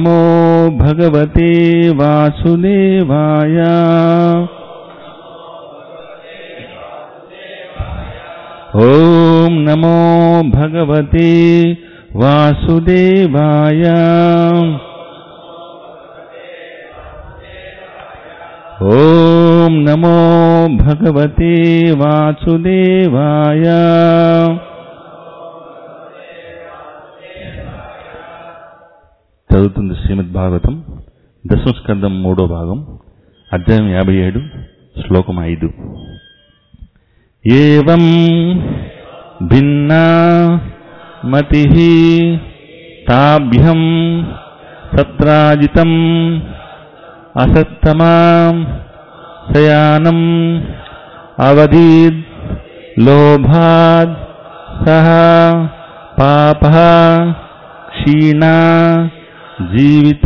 నమో భగవతే వాసుదేవాయ ఓం నమో భగవతే వాసుదేవాయ ఓం నమో భగవతే వాసుదేవాయ చదువుతుంది శ్రీమద్ భాగవతం దశమస్కందం మూడో భాగం అధ్యాయం యాభై ఏడు శ్లోకం ఐదు ఏవం భిన్నా మతి తాభ్యం సత్రాజితం అసత్తమాం శయానం అవధీద్ లోభాద్ సహ పాప క్షీణా జీవిత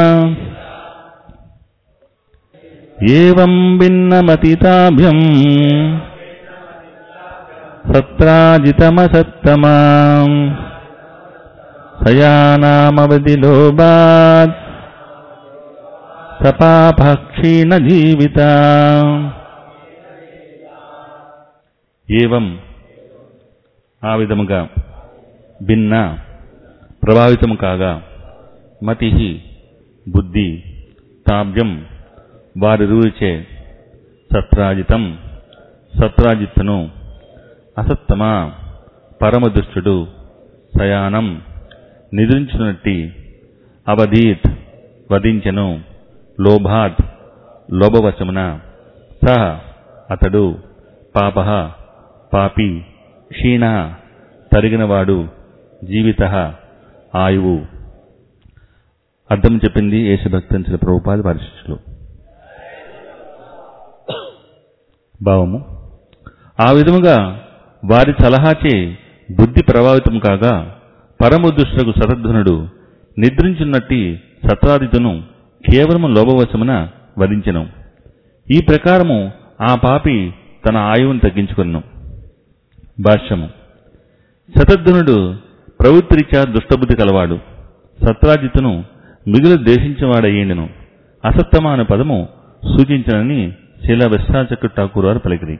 ఏవం భిన్నమతితాభ్యం సత్రాజితమసత్తమాం సయానామవధి లోభాత్ సపాపక్షీణ జీవిత ఏవం ఆ విధముగా భిన్న ప్రభావితము కాగా మతి బుద్ధి తాభ్యం వారిరుచే సత్రాజితం సత్రాజిత్తును అసత్తమ పరమదుష్టుడు శయానం నిద్రించినట్టి అవధీత్ వధించెను లోభాత్ లోభవశమున సహ అతడు పాప పాపి క్షీణ తరిగినవాడు జీవిత ఆయువు అర్థం చెప్పింది యేసుభక్తించిన ప్రభుపాద పరిశిష్యులు భావము ఆ విధముగా వారి సలహాచే బుద్ధి ప్రభావితం కాగా పరమదుష్టులకు శతధ్వనుడు నిద్రించున్నట్టి సత్రాదితును కేవలము లోభవశమున వధించెను ఈ ప్రకారము ఆ పాపి తన ఆయువును తగ్గించుకును భాష్యము శతధ్వనుడు ప్రవృత్తిరీత్యా దుష్టబుద్ధి కలవాడు సత్రాజిత్తును మిగులు దేశించేవాడయ్యేండును అసత్తమ అనే పదము సూచించనని శీల విశ్రాచక్ర ఠాకూర్ వారు పలికిరి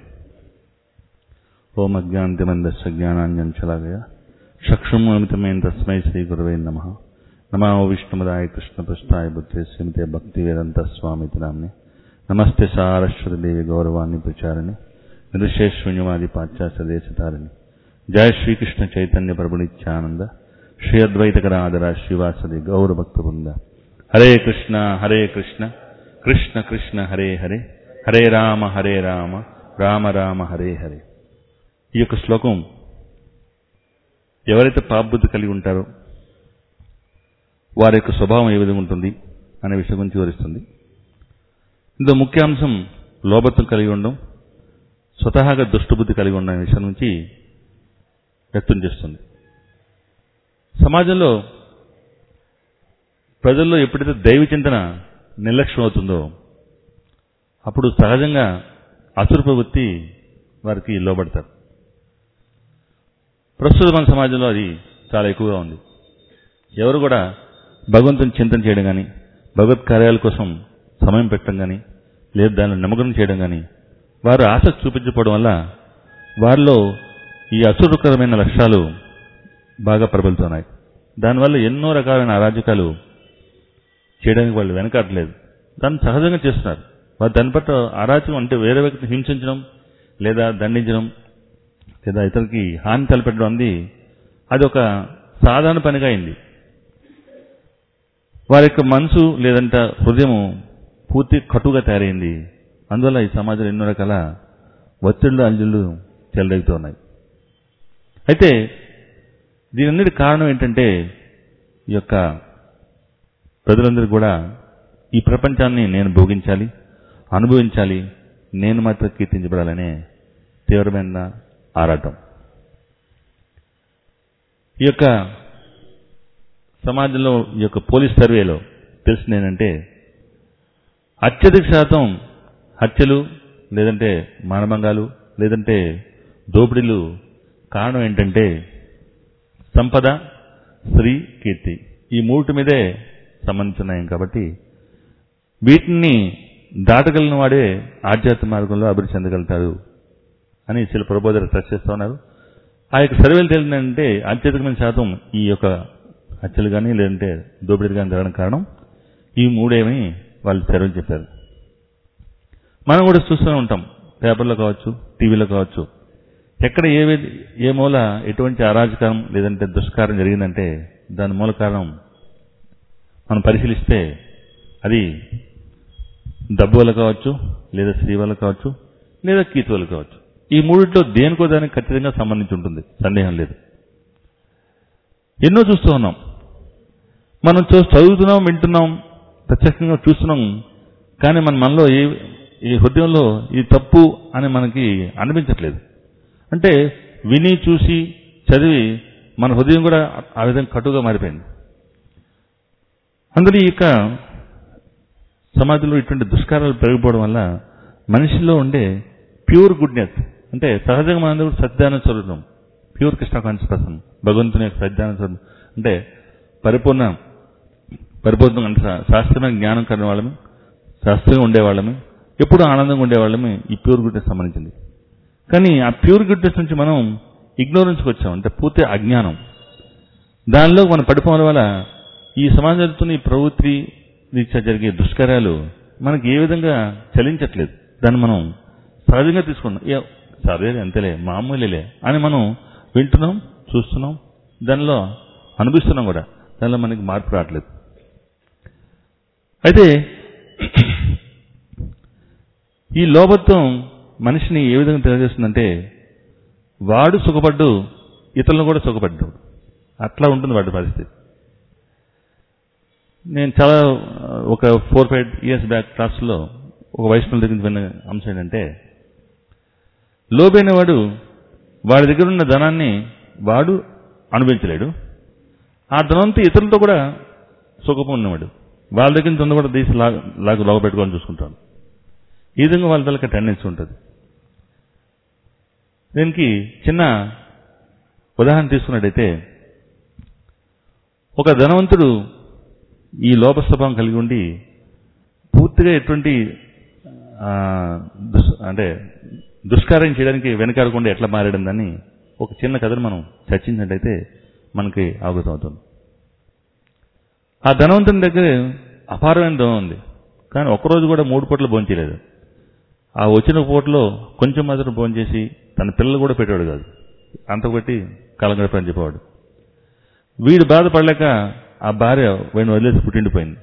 ఓం అజ్ఞాంతిమందస్య జ్ఞానాంజంచలాగయ చక్షుమమితమైన తస్మై శ్రీ గురవే నమ నమో విష్ణుమదాయ కృష్ణపృష్ఠాయ బుద్ధే శ్రీమతే భక్తి వేదంత స్వామితి నామ్ని నమస్తే సారస్వతి దేవి గౌరవాన్ని ప్రచారిణి నిర్శేషూన్యవాది పాశ్చాత్య దేశతారిణి జయ శ్రీకృష్ణ చైతన్య ప్రభు నిత్యానంద శ్రీ అద్వైతకర ఆదర శ్రీవాసది గౌరభక్త బృంద హరే కృష్ణ హరే కృష్ణ కృష్ణ కృష్ణ హరే హరే హరే రామ హరే రామ రామ రామ హరే హరే ఈ యొక్క శ్లోకం ఎవరైతే పాపబుద్ధి కలిగి ఉంటారో వారి యొక్క స్వభావం ఏ విధంగా ఉంటుంది అనే విషయం గురించి వివరిస్తుంది ఇందులో ముఖ్యాంశం లోభత్వం కలిగి ఉండడం స్వతహాగా దుష్టబుద్ధి కలిగి ఉండడం అనే విషయం నుంచి వ్యక్తం చేస్తుంది సమాజంలో ప్రజల్లో ఎప్పుడైతే దైవ చింతన నిర్లక్ష్యం అవుతుందో అప్పుడు సహజంగా అసుర ప్రవృత్తి వారికి లోబడతారు ప్రస్తుత మన సమాజంలో అది చాలా ఎక్కువగా ఉంది ఎవరు కూడా భగవంతుని చింతన చేయడం కానీ భగవత్ కార్యాల కోసం సమయం పెట్టడం కానీ లేదా దాన్ని నమ్మకం చేయడం కానీ వారు ఆసక్తి చూపించకపోవడం వల్ల వారిలో ఈ అసురకరమైన లక్ష్యాలు బాగా ప్రబలుతున్నాయి దానివల్ల ఎన్నో రకాలైన అరాజకాలు చేయడానికి వాళ్ళు వెనకాడలేదు దాన్ని సహజంగా చేస్తున్నారు వారు దాని పట్ల అరాచకం అంటే వేరే వ్యక్తిని హింసించడం లేదా దండించడం లేదా ఇతరులకి హాని తలపెట్టడం అంది అది ఒక సాధారణ పనిగా అయింది వారి యొక్క మనసు లేదంట హృదయము పూర్తి కటుగా తయారైంది అందువల్ల ఈ సమాజంలో ఎన్నో రకాల ఒత్తిళ్ళు అంజుళ్ళు చెలరేగుతూ ఉన్నాయి అయితే దీనన్నిటి కారణం ఏంటంటే ఈ యొక్క ప్రజలందరూ కూడా ఈ ప్రపంచాన్ని నేను భోగించాలి అనుభవించాలి నేను మాత్రం కీర్తించబడాలనే తీవ్రమైన ఆరాటం ఈ యొక్క సమాజంలో ఈ యొక్క పోలీస్ సర్వేలో తెలిసింది ఏంటంటే అత్యధిక శాతం హత్యలు లేదంటే మానభంగాలు లేదంటే దోపిడీలు కారణం ఏంటంటే సంపద స్త్రీ కీర్తి ఈ మూటి మీదే సంబంధించున్నాయి కాబట్టి వీటిని దాటగలిగిన వాడే ఆధ్యాత్మిక మార్గంలో అభివృద్ధి చెందగలుగుతాడు అని శిల ప్రబోధన చేస్తూ ఉన్నారు ఆ యొక్క సర్వేలు తేలిందంటే ఆధ్యాత్మికమైన శాతం ఈ యొక్క హత్యలు కానీ లేదంటే దోపిడీలు కానీ జరగడం కారణం ఈ మూడేమని వాళ్ళు సర్వేలు చెప్పారు మనం కూడా చూస్తూనే ఉంటాం పేపర్లో కావచ్చు టీవీలో కావచ్చు ఎక్కడ ఏ వే- ఏ మూల ఎటువంటి అరాజకం లేదంటే దుష్కారం జరిగిందంటే దాని మూల కారణం మనం పరిశీలిస్తే అది డబ్బు వల్ల కావచ్చు లేదా స్త్రీ వల్ల కావచ్చు లేదా కీర్తి వల్ల కావచ్చు ఈ మూడిట్లో దేనికో దానికి ఖచ్చితంగా సంబంధించి ఉంటుంది సందేహం లేదు ఎన్నో చూస్తూ ఉన్నాం మనం చూ- చదువుతున్నాం వింటున్నాం ప్రత్యక్షంగా చూస్తున్నాం కానీ మన మనలో ఏ ఈ హృదయంలో ఇది తప్పు అని మనకి అనిపించట్లేదు అంటే విని చూసి చదివి మన హృదయం కూడా ఆ విధంగా కటుగా మారిపోయింది అందులో ఈ యొక్క సమాజంలో ఇటువంటి దుష్కారాలు పెరిగిపోవడం వల్ల మనిషిలో ఉండే ప్యూర్ గుడ్నెస్ అంటే సహజంగా మనందరూ సత్యాన స్వరూపం ప్యూర్ కృష్ణ కాన్షియస్ భగవంతుని యొక్క సత్యాన స్వరూపం అంటే పరిపూర్ణ పరిపూర్ణంగా అంటే శా- శాస్త్రమైన జ్ఞానం కలిగిన వాళ్ళమి శాస్త్రంగా ఉండేవాళ్ళమి ఎప్పుడూ ఆనందంగా ఉండేవాళ్ళమి ఈ ప్యూర్ గుడ్నెస్ సంబంధించింది కానీ ఆ ప్యూర్ గుడ్నెస్ నుంచి మనం ఇగ్నోరెన్స్కి వచ్చాం అంటే పూర్తి అజ్ఞానం దానిలో మనం పడిపోవడం వల్ల ఈ సమాజం జరుగుతున్న ఈ ప్రవృత్తి రీత్యా జరిగే దుష్కార్యాలు మనకి ఏ విధంగా చలించట్లేదు దాన్ని మనం సహజంగా తీసుకున్నాం ఏ సరే అంతేలే మామూలేలే అని మనం వింటున్నాం చూస్తున్నాం దానిలో అనుభవిస్తున్నాం కూడా దానిలో మనకి మార్పు రావట్లేదు అయితే ఈ లోభత్వం మనిషిని ఏ విధంగా తెలియజేస్తుందంటే వాడు సుఖపడ్డు ఇతరులను కూడా సుఖపడ్డాడు అట్లా ఉంటుంది వాడి పరిస్థితి నేను చాలా ఆ, ఒక ఫోర్ ఫైవ్ ఇయర్స్ బ్యాక్ క్లాస్లో ఒక వైష్ణవుల దగ్గర నుంచి విన్న అంశం ఏంటంటే లోబైన వాడు వాడి దగ్గర ఉన్న ధనాన్ని వాడు అనుభవించలేడు ఆ ధనంతో ఇతరులతో కూడా సుఖం ఉన్నవాడు వాళ్ళ దగ్గర నుంచి ఉన్న కూడా తీసి లాగ లాగా లోగ పెట్టుకోవాలని చూసుకుంటాడు ఈ విధంగా వాళ్ళ తలకి టెండెన్సీ ఉంటుంది దీనికి చిన్న ఉదాహరణ తీసుకున్నట్టయితే ఒక ధనవంతుడు ఈ లోప స్వభావం కలిగి ఉండి పూర్తిగా ఎటువంటి ఆ, దుస్ అంటే దుష్కార్యం చేయడానికి వెనకాడకుండా ఎట్లా మారాడని ఒక చిన్న కథను మనం చర్చించినట్టయితే మనకి అవగతం అవుతుంది ఆ ధనవంతుని దగ్గర అపారమైన ధనం ఉంది కానీ ఒక్కరోజు కూడా మూడు పూటలు భోంచలేదు ఆ వచ్చిన పూటలో కొంచెం మాత్రం భోంచేసి తన పిల్లలు కూడా పెట్టాడు కాదు అంత పెట్టి కాలం గడపని చెప్పేవాడు వీడు బాధపడలేక ఆ భార్య వీడిని వదిలేసి పుట్టిండిపోయింది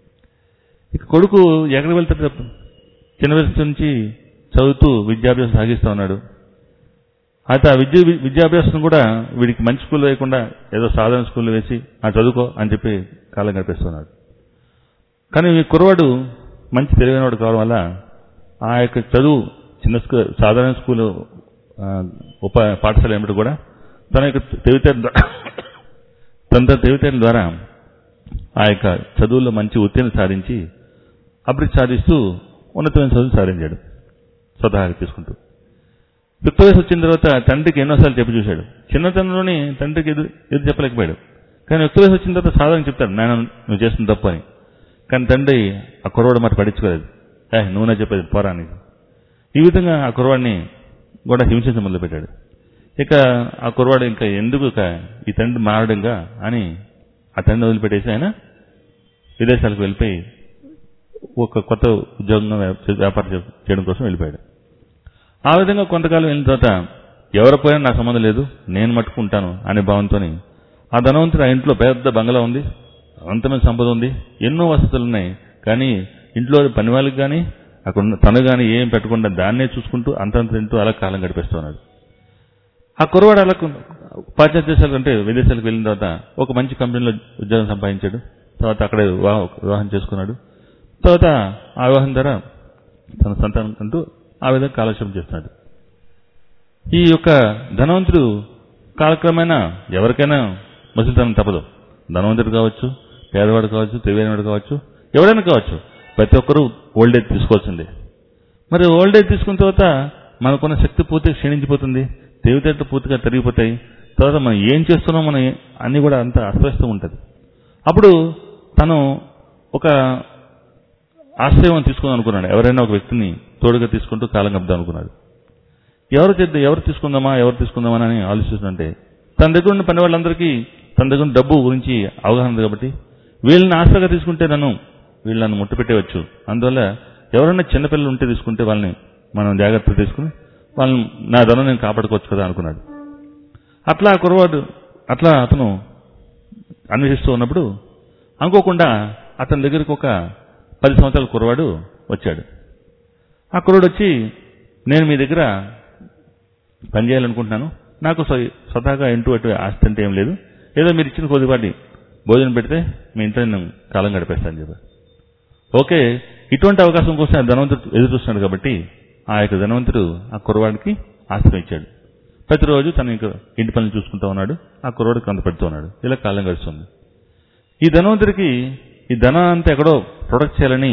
ఇక కొడుకు ఎక్కడికి వెళ్తాడు చెప్పు? చిన్న వయసు నుంచి చదువుతూ విద్యాభ్యాసం సాగిస్తూ ఉన్నాడు అయితే ఆ విద్య విద్యాభ్యాసం కూడా వీడికి మంచి స్కూల్ వేయకుండా ఏదో సాధారణ స్కూల్లో వేసి ఆ చదువుకో అని చెప్పి కాలం గడిపేస్తున్నాడు కానీ ఈ కుర్రవాడు మంచి తెలివైనవాడు కావడం వల్ల ఆ యొక్క చదువు చిన్న స్కూల్ సాధారణ స్కూలు ఆ, ఉప పాఠశాల ఏమిటి కూడా తన యొక్క తెలివితేటల ద్వారా తన తన తెలివితేటల ద్వారా ఆ యొక్క చదువుల్లో మంచి ఉత్తీర్ణ సాధించి అభివృద్ధి సాధిస్తూ ఉన్నతమైన చదువు సాధించాడు స్వతహాగా తీసుకుంటూ యుక్త వయసు వచ్చిన తర్వాత తండ్రికి ఎన్నోసార్లు చెప్పి చూశాడు చిన్నతనంలోని తండ్రికి ఎదురు ఎదురు చెప్పలేకపోయాడు కానీ యుక్త వయసు వచ్చిన తర్వాత సాధారణ చెప్తాడు నాయన నువ్వు చేస్తున్న తప్పు అని కానీ తండ్రి ఆ కుర్రవాడు మరి పడించుకోలేదు ఏ నువ్వునే చెప్పేది పోరా అని ఈ విధంగా ఆ కుర్రవాడిని కూడా హింసించ మొదలుపెట్టాడు ఇక ఆ కుర్రవాడు ఇంకా ఎందుకు ఇక ఈ తండ్రి మారడంగా అని ఆ తండ్రి వదిలిపెట్టేసి ఆయన విదేశాలకు వెళ్ళిపోయి ఒక కొత్త ఉద్యోగంగా వ్యాప- వ్యాపారం చే- చేయడం కోసం వెళ్ళిపోయాడు ఆ విధంగా కొంతకాలం వెళ్ళిన తర్వాత ఎవరు పోయినా నాకు సంబంధం లేదు నేను మట్టుకుంటాను అనే భావంతోని ఆ ధనవంతుడు ఆ ఇంట్లో పెద్ద బంగళా ఉంది అనంతమైన సంపద ఉంది ఎన్నో వసతులు ఉన్నాయి కానీ ఇంట్లో పని వాళ్ళకి కానీ అక్కడ ఉన్న తను కానీ ఏం పెట్టకుండా దాన్నే చూసుకుంటూ అంతంత తింటూ అలా కాలం గడిపేస్తున్నాడు ఆ కుర్రవాడు అలా కొ- పాశ్చాత్య దేశాలకు అంటే విదేశాలకు వెళ్ళిన తర్వాత ఒక మంచి కంపెనీలో ఉద్యోగం సంపాదించాడు తర్వాత అక్కడే వివాహం వివాహం చేసుకున్నాడు తర్వాత ఆ వివాహం ద్వారా తన సంతానం అంటూ ఆ విధంగా కాలక్షేపం చేస్తున్నాడు ఈ యొక్క ధనవంతుడు కాలక్రమేణా ఎవరికైనా ముసలితనం తప్పదు ధనవంతుడు కావచ్చు పేదవాడు కావచ్చు తెలివైనవాడు కావచ్చు ఎవరైనా కావచ్చు ప్రతి ఒక్కరూ ఓల్డ్ ఏజ్ తీసుకోవాల్సిందే మరి ఓల్డ్ ఏజ్ తీసుకున్న తర్వాత మనకున్న శక్తి పూర్తిగా క్షీణించిపోతుంది తెలివితేటలు పూర్తిగా తరిగిపోతాయి తర్వాత మనం ఏం చేస్తున్నాం మనం ఏ- అన్ని కూడా అంత అస్తవ్యస్తం ఉంటుంది అప్పుడు తను ఒక ఆశ్రయం తీసుకుందాం అనుకున్నాడు ఎవరైనా ఒక వ్యక్తిని తోడుగా తీసుకుంటూ కాలం గడుపుదాం అనుకున్నాడు ఎవరు చేద్దాం ఎవరు తీసుకుందామా ఎవరు తీసుకుందామా అని ఆలోచిస్తుంటే తన దగ్గర ఉన్న పని వాళ్ళందరికీ తన దగ్గర ఉన్న డబ్బు గురించి అవగాహన ఉంది కాబట్టి వీళ్ళని ఆశగా తీసుకుంటే నన్ను వీళ్ళు నన్ను ముట్టుపెట్టేవచ్చు అందువల్ల ఎవరైనా చిన్నపిల్లలు ఉంటే తీసుకుంటే వాళ్ళని మనం జాగ్రత్త తీసుకుని వాళ్ళని నా ధనం నేను కాపాడుకోవచ్చు కదా అనుకున్నాడు అట్లా ఆ కురవాడు అట్లా అతను అన్వేషిస్తూ ఉన్నప్పుడు అనుకోకుండా అతని దగ్గరికి ఒక పది సంవత్సరాల కురవాడు వచ్చాడు ఆ కుర్రాడు వచ్చి నేను మీ దగ్గర పని చేయాలనుకుంటున్నాను నాకు స్వ- స్వతహాగా ఇంటూ అటు ఆస్తి అంటే ఏం లేదు ఏదో మీరు ఇచ్చిన కొద్దిపాటి భోజనం పెడితే మీ ఇంట్లో నేను కాలం గడిపేస్తాను చెప్పారు ఓకే ఇటువంటి అవకాశం కోసం ఆ ధనవంతుడు ఎదురు చూస్తున్నాడు కాబట్టి ఆ యొక్క ధనవంతుడు ఆ కుర్రవాడికి ఆశ్రయం ఇచ్చాడు ప్రతిరోజు తన ఇంక ఇంటి పనులు చూసుకుంటూ ఉన్నాడు ఆ కుర్రవాడికి కొంత పెడుతూ ఉన్నాడు ఇలా కాలం గడుస్తుంది ఈ ధనవంతుడికి ఈ ధనం అంతా ఎక్కడో ప్రొడక్ట్ చేయాలని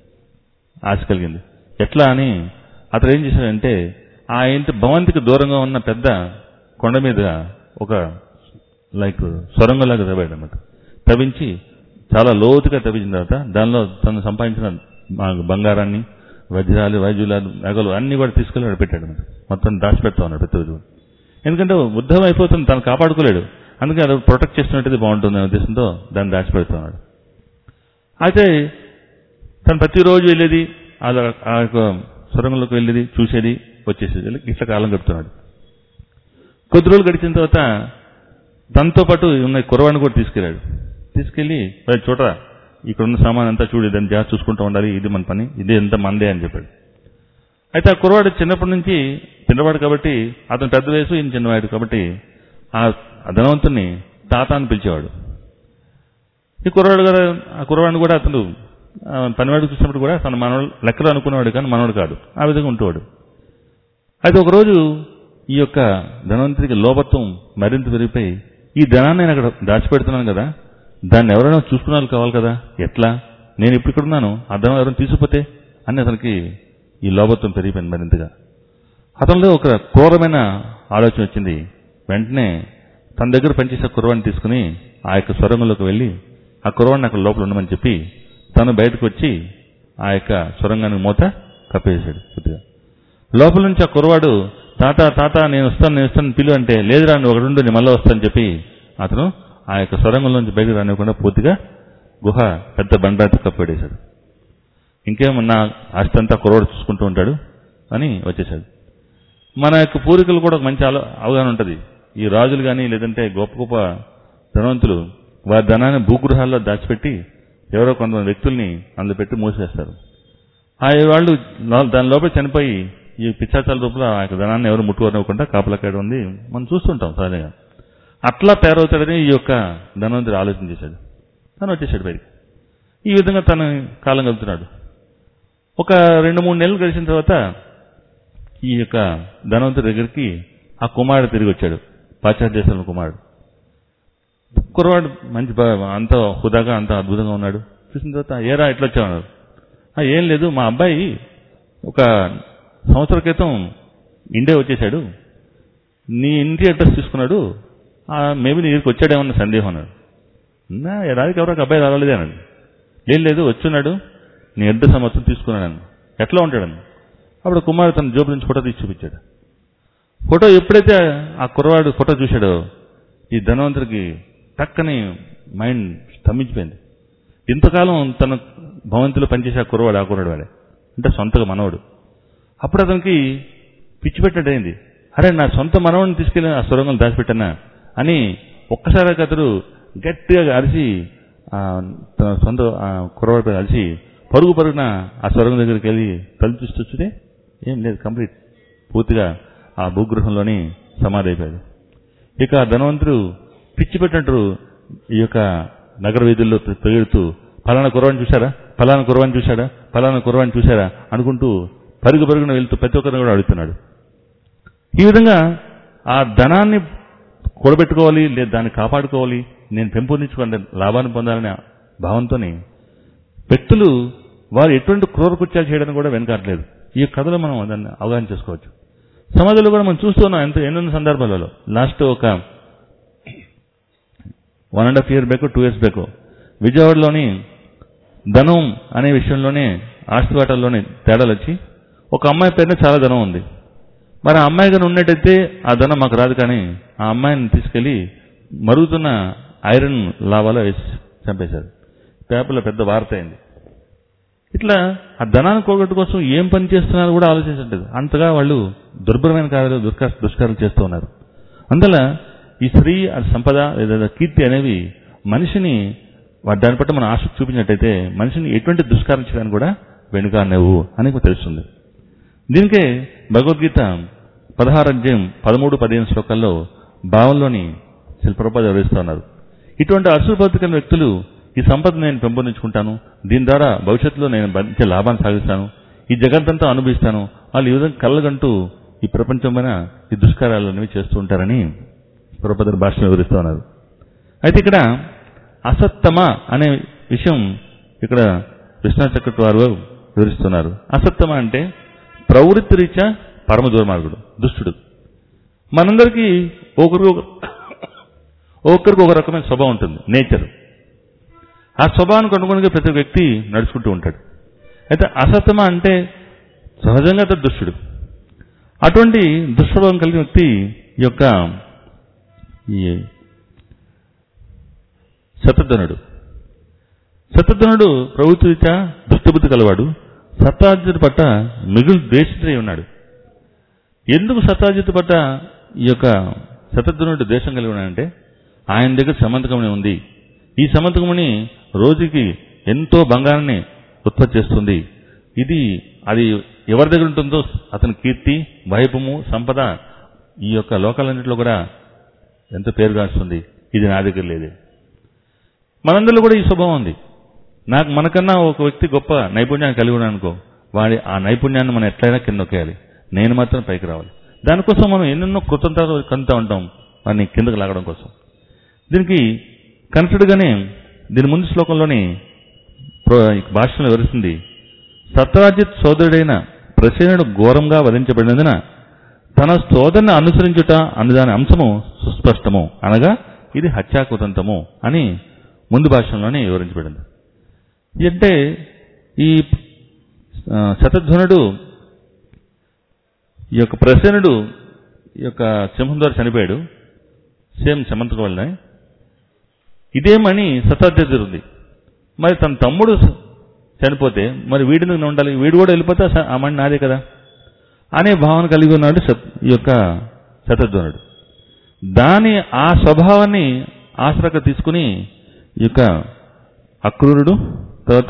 ఆశ కలిగింది ఎట్లా అని అతను ఏం చేశాడంటే ఆ ఇంటి భవంతికి దూరంగా ఉన్న పెద్ద కొండ మీద ఒక లైక్ సొరంగంలాగా తవ్వాడు అనమాట తవ్వించి చాలా లోతుగా తవ్వించిన తర్వాత దానిలో తను సంపాదించిన మా- బంగారాన్ని వజ్రాలు వైద్యులాలు నగలు అన్ని కూడా తీసుకెళ్ళి ఆడ పెట్టాడు అనమాట మొత్తం దాచిపెడతా ఉన్నాడు ప్రతిరోజు ఎందుకంటే ఉద్ధవం అయిపోతుంది తను కాపాడుకోలేడు అందుకే అది ప్రొటెక్ట్ చేస్తున్నట్టు బాగుంటుంది అనే ఉద్దేశంతో దాన్ని దాచిపెడుతున్నాడు అయితే తను ప్రతిరోజు వెళ్ళేది అలా ఆ యొక్క సొరంగంలోకి వెళ్ళేది చూసేది వచ్చేసేది ఇలా ఇట్లా కాలం గడుపుతున్నాడు కొద్ది రోజులు గడిచిన తర్వాత తనతో పాటు ఉన్న కురవాడిని కూడా తీసుకెళ్ళాడు తీసుకెళ్ళి "ఒరేయ్ చూడరా ఇక్కడ ఉన్న సామాన్ అంతా చూడు దాన్ని జాగ్రత్త చూసుకుంటూ ఉండాలి ఇది మన పని ఇది ఎంత మందే అని చెప్పాడు అయితే ఆ కురవాడు చిన్నప్పటి నుంచి చిన్నవాడు కాబట్టి అతను పెద్ద వయసు ఈయన చిన్నవాడు కాబట్టి ఆ ఆ ధనవంతుని తాత అని పిలిచేవాడు ఈ కుర్రవాడు కూడా ఆ కుర్రవాడిని కూడా అతను ఆ, పనివాడికి చూసినప్పుడు కూడా తన మనవాడు లెక్కలు అనుకునేవాడు కానీ మనవాడు కాదు ఆ విధంగా ఉంటేవాడు అయితే ఒకరోజు ఈ యొక్క ధనవంతుడికి లోపత్వం మరింత పెరిగిపోయి ఈ ధనాన్ని నేను అక్కడ దాచిపెడుతున్నాను కదా దాన్ని ఎవరైనా చూసుకునే వాళ్ళు కావాలి కదా ఎట్లా నేను ఇప్పుడు ఇక్కడ ఉన్నాను ఆ ధనం ఎవరైనా తీసుకుపోతే అని అతనికి ఈ లోపత్వం పెరిగిపోయింది మరింతగా అతనిలో ఒక క్రూరమైన ఆలోచన వచ్చింది వెంటనే తన దగ్గర పనిచేసే కుర్రవాడిని తీసుకుని ఆ యొక్క సొరంగంలోకి వెళ్ళి ఆ కుర్రవాడిని అక్కడ లోపల ఉండమని చెప్పి తను బయటకు వచ్చి ఆ యొక్క సొరంగానికి మూత కప్పేసాడు కొద్దిగా లోపల నుంచి ఆ కుర్రవాడు తాత తాత నేను వస్తాను నేను వస్తాను పిలు అంటే లేదురా నువ్వు ఒకటి ఉండు నేను మళ్ళీ వస్తాను చెప్పి అతను ఆ యొక్క సొరంగంలోంచి బయటకు రానివ్వకుండా పూర్తిగా గుహ పెద్ద బండాతో కప్పెడేశాడు ఇంకేమన్నా ఆస్తి అంతా కుర్రవాడు చూసుకుంటూ ఉంటాడు అని వచ్చేసాడు మన యొక్క పూర్వీకులు కూడా ఒక మంచి ఆలో అవగాహన ఉంటుంది ఈ రాజులు కానీ లేదంటే గొప్ప గొప్ప ధనవంతులు వారి ధనాన్ని భూగృహాల్లో దాచిపెట్టి ఎవరో కొంతమంది వ్యక్తుల్ని అందులో పెట్టి మూసేస్తారు ఆ వాళ్ళు లో- దాని లోపల చనిపోయి ఈ పిచ్చాచాల రూపంలో ఆ యొక్క ధనాన్ని ఎవరు ముట్టుకోనివ్వకుండా కాపలాకాడ ఉంది మనం చూస్తుంటాం సహజంగా అట్లా తయారవుతాడని ఈ యొక్క ధనవంతుడు ఆలోచన చేశాడు తను వచ్చేసాడు బయటికి ఈ విధంగా తను కాలం గడుపుతున్నాడు ఒక రెండు మూడు నెలలు గడిచిన తర్వాత ఈ యొక్క ధనవంతుడి దగ్గరికి ఆ కుమారుడు తిరిగి వచ్చాడు పాశ్చాత్య దేశంలో కుమారుడు కుర్రవాడు మంచి బా- అంత హుదాగా అంత అద్భుతంగా ఉన్నాడు చూసిన తర్వాత ఏరా ఎట్లా వచ్చావు అన్నాడు "ఆ, ఏం లేదు మా అబ్బాయి ఒక సంవత్సరం క్రితం ఇండియా వచ్చేసాడు నీ ఇంటి అడ్రస్ తీసుకున్నాడు మేబీ నీ దగ్గరికి వచ్చాడేమన్న సందేహం అన్నాడు నా రాజుకి ఎవరో ఒక అబ్బాయి రాలేదే అన్నాడు లేదు లేదు వచ్చున్నాడు నీ అడ్రస్ ఆ మొత్తం తీసుకున్నాడు ఎట్లా ఉంటాడని అప్పుడు కుమారు తన జోబు నుంచి ఫోటో తీసి చూపించాడు ఫోటో ఎప్పుడైతే ఆ కుర్రవాడు ఫోటో చూశాడో ఈ ధనవంతుడికి టక్కని మైండ్ స్తంభించిపోయింది ఇంతకాలం తన భవంతిలో పనిచేసే ఆ కుర్రవాడు ఆ కుర్రాడు వాడే అంటే సొంతగా మనవడు అప్పుడు అతనికి పిచ్చి పెట్టినట్టు అయింది అరే నా సొంత మనవడిని తీసుకెళ్ళి ఆ సొరంగం దాచిపెట్టానా అని ఒక్కసారి అతడు గట్టిగా అరిచి ఆ తన సొంత ఆ కుర్రవాడిపై అరిచి పరుగు పరుగున ఆ సొరంగం దగ్గరికి వెళ్ళి తలుపు చూస్తూ చూస్తే ఏం లేదు కంప్లీట్ పూర్తిగా ఆ భూగృహంలోని సమాధి అయిపోయాడు ఇక ఆ ధనవంతుడు పిచ్చి పెట్టినట్టు ఈ యొక్క నగర వీధుల్లో పెరుగుతూ ఫలానా కుర్రవాణి చూశారా ఫలానా కుర్రవాణి చూశాడా ఫలానా కుర్రవాణి చూశారా అనుకుంటూ పరుగు పరుగున వెళ్తూ ప్రతి ఒక్కరిని కూడా అడుగుతున్నాడు ఈ విధంగా ఆ ధనాన్ని కూడబెట్టుకోవాలి లేదా దాన్ని కాపాడుకోవాలి నేను పెంపొందించుకునే లాభాన్ని పొందాలనే భావంతోని వ్యక్తులు వారు ఎటువంటి క్రూర కృత్యాలు చేయడానికి కూడా వెనకాడలేదు ఈ కథలో మనం దాన్ని అవగాహన చేసుకోవచ్చు సమాజంలో కూడా మనం చూస్తున్నాం ఎంత ఎన్నెన్నో సందర్భాలలో లాస్ట్ ఒక one and half year back two years back విజయవాడలోని ధనం అనే విషయంలోనే ఆస్తివాటాల్లోనే తేడాలు వచ్చి ఒక అమ్మాయి పేరున చాలా ధనం ఉంది మరి ఆ అమ్మాయి కానీ ఉన్నట్టయితే ఆ ధనం మాకు రాదు కానీ ఆ అమ్మాయిని తీసుకెళ్లి మరుగుతున్న ఐరన్ లావాలో వేసి చంపేశారు పేపర్లో పెద్ద వార్త అయింది ఇట్లా ఆ ధనాన్ని కోగట్టు కోసం ఏం పని చేస్తున్నారో కూడా ఆలోచించట్లేదు అంతగా వాళ్ళు దుర్భరమైన కార్యాలు దుర్క దుష్కారాలు చేస్తూ ఉన్నారు అందువల్ల ఈ స్త్రీ ఆ సంపద లేదా కీర్తి అనేవి మనిషిని వా- దాన్ని బట్టి మనం ఆసక్తి చూపించినట్టయితే మనిషిని ఎటువంటి దుష్కారం చేయడానికి కూడా వెనుక నువ్వు అని మనకు తెలుస్తుంది దీనికే భగవద్గీత పదహారు అధ్యాయం పదమూడు పదిహేను శ్లోకాల్లో భావంలోని శిల్పరూపాలు వివరిస్తూ ఉన్నారు ఇటువంటి అసుభౌతికమైన వ్యక్తులు ఈ సంపద నేను పెంపొందించుకుంటాను దీని ద్వారా భవిష్యత్తులో నేను మంచి లాభాన్ని సాగిస్తాను ఈ జగత్తంతా అనుభవిస్తాను వాళ్ళు ఈ విధంగా కళ్ళగంటూ ఈ ప్రపంచమైన ఈ దుష్కార్యాలు అనేవి చేస్తూ ఉంటారని ప్రభుపదర్ భాషలో వివరిస్తూ ఉన్నారు అయితే ఇక్కడ అసత్తమ అనే విషయం ఇక్కడ విశ్వనాథ చక్రవర్తి వారు వివరిస్తున్నారు అసత్తమ అంటే ప్రవృత్తి రీత్యా పరమ దుర్మార్గుడు దుష్టుడు మనందరికీ ఒకరికి ఒక ఒక్కరికి ఒక రకమైన స్వభావం ఉంటుంది నేచర్ ఆ స్వభావానికి అనుగుణంగా ప్రతి వ్యక్తి నడుచుకుంటూ ఉంటాడు అయితే అసత్తమ అంటే సహజంగా అతడు దుష్టుడు అటువంటి దుష్స్వభావం కలిగిన వ్యక్తి ఈ యొక్క ఈ శతధనుడు శతధనుడు ప్రవృత్తిరీత్యా దుష్టబుద్ధి కలవాడు సత్తాజిత్ పట్ల మిగులు ద్వేషితుడై ఉన్నాడు ఎందుకు సత్తాజిత్ పట్ల ఈ యొక్క శతధనుడు ద్వేషం కలిగి ఉన్నాడంటే ఆయన దగ్గర సమంతకమని ఉంది ఈ సమంతకమని రోజుకి ఎంతో బంగారాన్ని ఉత్పత్తి చేస్తుంది ఇది అది ఎవరి దగ్గర ఉంటుందో అతని కీర్తి వైభవము సంపద ఈ యొక్క లోకాలన్నింటిలో కూడా ఎంతో పేరుగాస్తుంది ఇది నా దగ్గర లేదే మనందరిలో కూడా ఈ స్వభావం ఉంది నాకు మనకన్నా ఒక వ్యక్తి గొప్ప నైపుణ్యాన్ని కలిగి ఉన్నాను అనుకో వాడి ఆ నైపుణ్యాన్ని మనం ఎట్లయినా కింద నొక్కేయాలి నేను మాత్రం పైకి రావాలి దానికోసం మనం ఎన్నెన్నో కృతంతాలు కంతా ఉంటాం వాడిని కిందకు లాగడం కోసం దీనికి కనెక్టెడ్గానే దీని ముందు శ్లోకంలోని ప్ర- ఈ భాషలో వివరిస్తుంది సత్రాజిత్ సోదరుడైన ప్రసేనుడు ఘోరంగా వధించబడినందున తన సోదరుని అనుసరించుట అన్న దాని అంశము సుస్పష్టము అనగా ఇది హత్యాకుతంతము అని ముందు భాషలోనే వివరించబడింది అంటే ఈ ఆ, శతధ్వనుడు ఈ యొక్క ప్రసేనుడు ఈ యొక్క సింహం ద్వారా చనిపోయాడు సేమ్ సమంతకు వల్ల ఇదేమని శతాబ్ది ఉంది మరి తన తమ్ముడు స- చనిపోతే మరి వీడిని ఉండాలి వీడు కూడా వెళ్ళిపోతే స- ఆ మణి నాదే కదా అనే భావన కలిగి ఉన్నాడు శత్- ఈ యొక్క శతధ్వనుడు దాని ఆ స్వభావాన్ని ఆసరగా తీసుకుని ఈ యొక్క అక్రూరుడు తర్వాత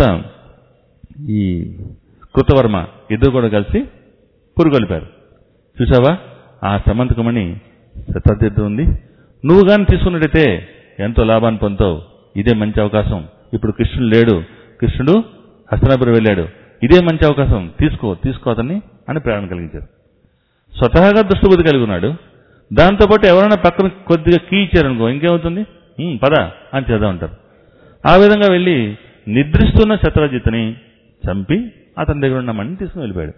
ఈ కృతవర్మ ఇద్దరు కూడా కలిసి పురుగొలిపారు చూసావా ఆ సమంతకమని శతాబ్ది ఉంది నువ్వు కానీ తీసుకున్నట్టయితే ఎంతో లాభాన్ని పొందుతావు ఇదే మంచి అవకాశం ఇప్పుడు కృష్ణుడు లేడు కృష్ణుడు హస్తనాపురం వెళ్ళాడు ఇదే మంచి అవకాశం తీసుకో తీసుకో అతన్ని అని ప్రేరణ కలిగించారు స్వతహాగా దుష్టబుద్ధి కలిగి ఉన్నాడు దాంతోపాటు ఎవరైనా పక్కన కొద్దిగా కీ ఇచ్చారనుకో ఇంకేమవుతుంది "ఉమ్, పద అని చేద్దాం ఉంటారు ఆ విధంగా వెళ్ళి నిద్రిస్తున్న శత్రజిత్ని చంపి అతని దగ్గర ఉన్న మణిని తీసుకుని వెళ్ళిపోయాడు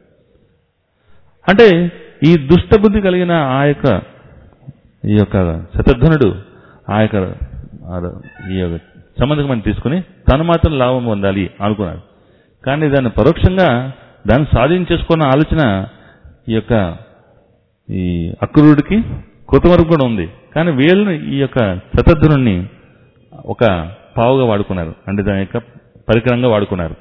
అంటే ఈ దుష్టబుద్ధి కలిగిన ఆ యొక్క ఈ యొక్క శతధ్వనుడు ఆ యొక్క ఆ ఈ యొక్క సంబంధకమని తీసుకుని తను మాత్రం లాభం పొందాలి అనుకున్నాడు కానీ దాన్ని పరోక్షంగా దాన్ని సాధించేసుకున్న ఆలోచన ఈ యొక్క ఈ అక్రూరుడికి కృతమరుగు కూడా ఉంది కానీ వీళ్ళని ఈ యొక్క శతధ్వనుణ్ణి ఒక పావుగా వాడుకున్నారు అంటే దాని యొక్క పరికరంగా వాడుకున్నారు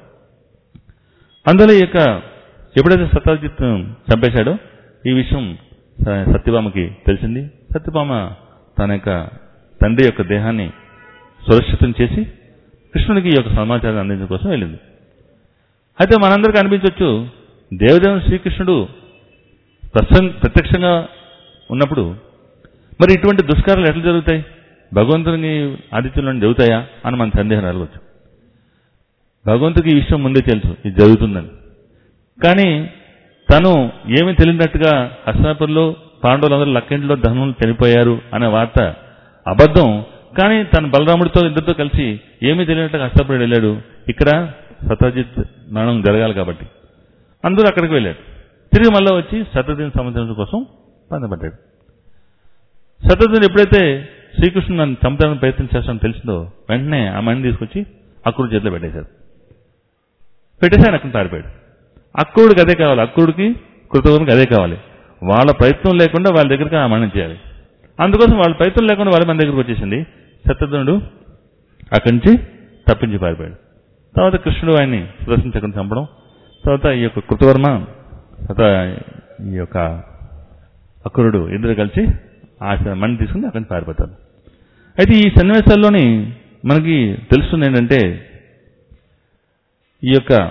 అందులో ఈ యొక్క ఎప్పుడైతే సత్యజిత్ చంపేశాడో ఈ విషయం స- సత్యభామకి తెలిసింది సత్యభామ తన యొక్క తండ్రి యొక్క దేహాన్ని సురక్షితం చేసి కృష్ణుడికి ఈ యొక్క సమాచారాన్ని అందించడం కోసం వెళ్ళింది అయితే మనందరికీ అనిపించవచ్చు దేవదేవుని శ్రీకృష్ణుడు ప్రసన్ ప్రత్యక్షంగా ఉన్నప్పుడు మరి ఇటువంటి దుష్కారాలు ఎట్లా జరుగుతాయి భగవంతుని ఆదిత్యంలో జరుగుతాయా అని మన సందేహం కలగవచ్చు భగవంతుడికి ఈ విషయం ముందే తెలుసు ఇది జరుగుతుందని కానీ తను ఏమీ తెలియనట్టుగా హస్తినాపురంలో పాండవులందరూ లక్కింట్లో ధనులు చనిపోయారు అనే వార్త అబద్ధం కానీ తన బలరాముడితో ఇద్దరితో కలిసి ఏమీ తెలియనట్టుగా హస్తపురం వెళ్ళాడు ఇక్కడ సత్యజిత్ మరణం జరగాలి కాబట్టి అందరూ అక్కడికి వెళ్ళాడు తిరిగి మళ్ళీ వచ్చి సత్యజిత్ సంబంధించడం కోసం పొందబడ్డాడు సత్యజిత్ ఎప్పుడైతే శ్రీకృష్ణుడు నన్ను చంపడానికి ప్రయత్నం చేస్తానని తెలిసిందో వెంటనే ఆ మణిని తీసుకొచ్చి అక్కుడు చేతిలో పెట్టేశారు పెట్టేసి ఆయన అక్కడ పారిపోయాడు అక్రూడికి అదే కావాలి అక్రూడికి కృతవర్మకి అదే కావాలి వాళ్ళ ప్రయత్నం లేకుండా వాళ్ళ దగ్గరికి ఆ మరణం చేయాలి అందుకోసం వాళ్ళ ప్రయత్నం లేకుండా వాళ్ళ మన దగ్గరికి వచ్చేసింది శత్రుఘ్నుడు అక్కడి నుంచి తప్పించి పారిపోయాడు తర్వాత కృష్ణుడు ఆయన్ని సుదర్శన చక్రం చంపడం తర్వాత ఈ యొక్క కృతవర్మ తర్వాత ఈ యొక్క అక్రూరుడు ఇద్దరు కలిసి ఆ మణి తీసుకుని అక్కడి నుంచి పారిపోతారు అయితే ఈ సన్నివేశాల్లోని మనకి తెలుస్తుంది ఏంటంటే ఈ యొక్క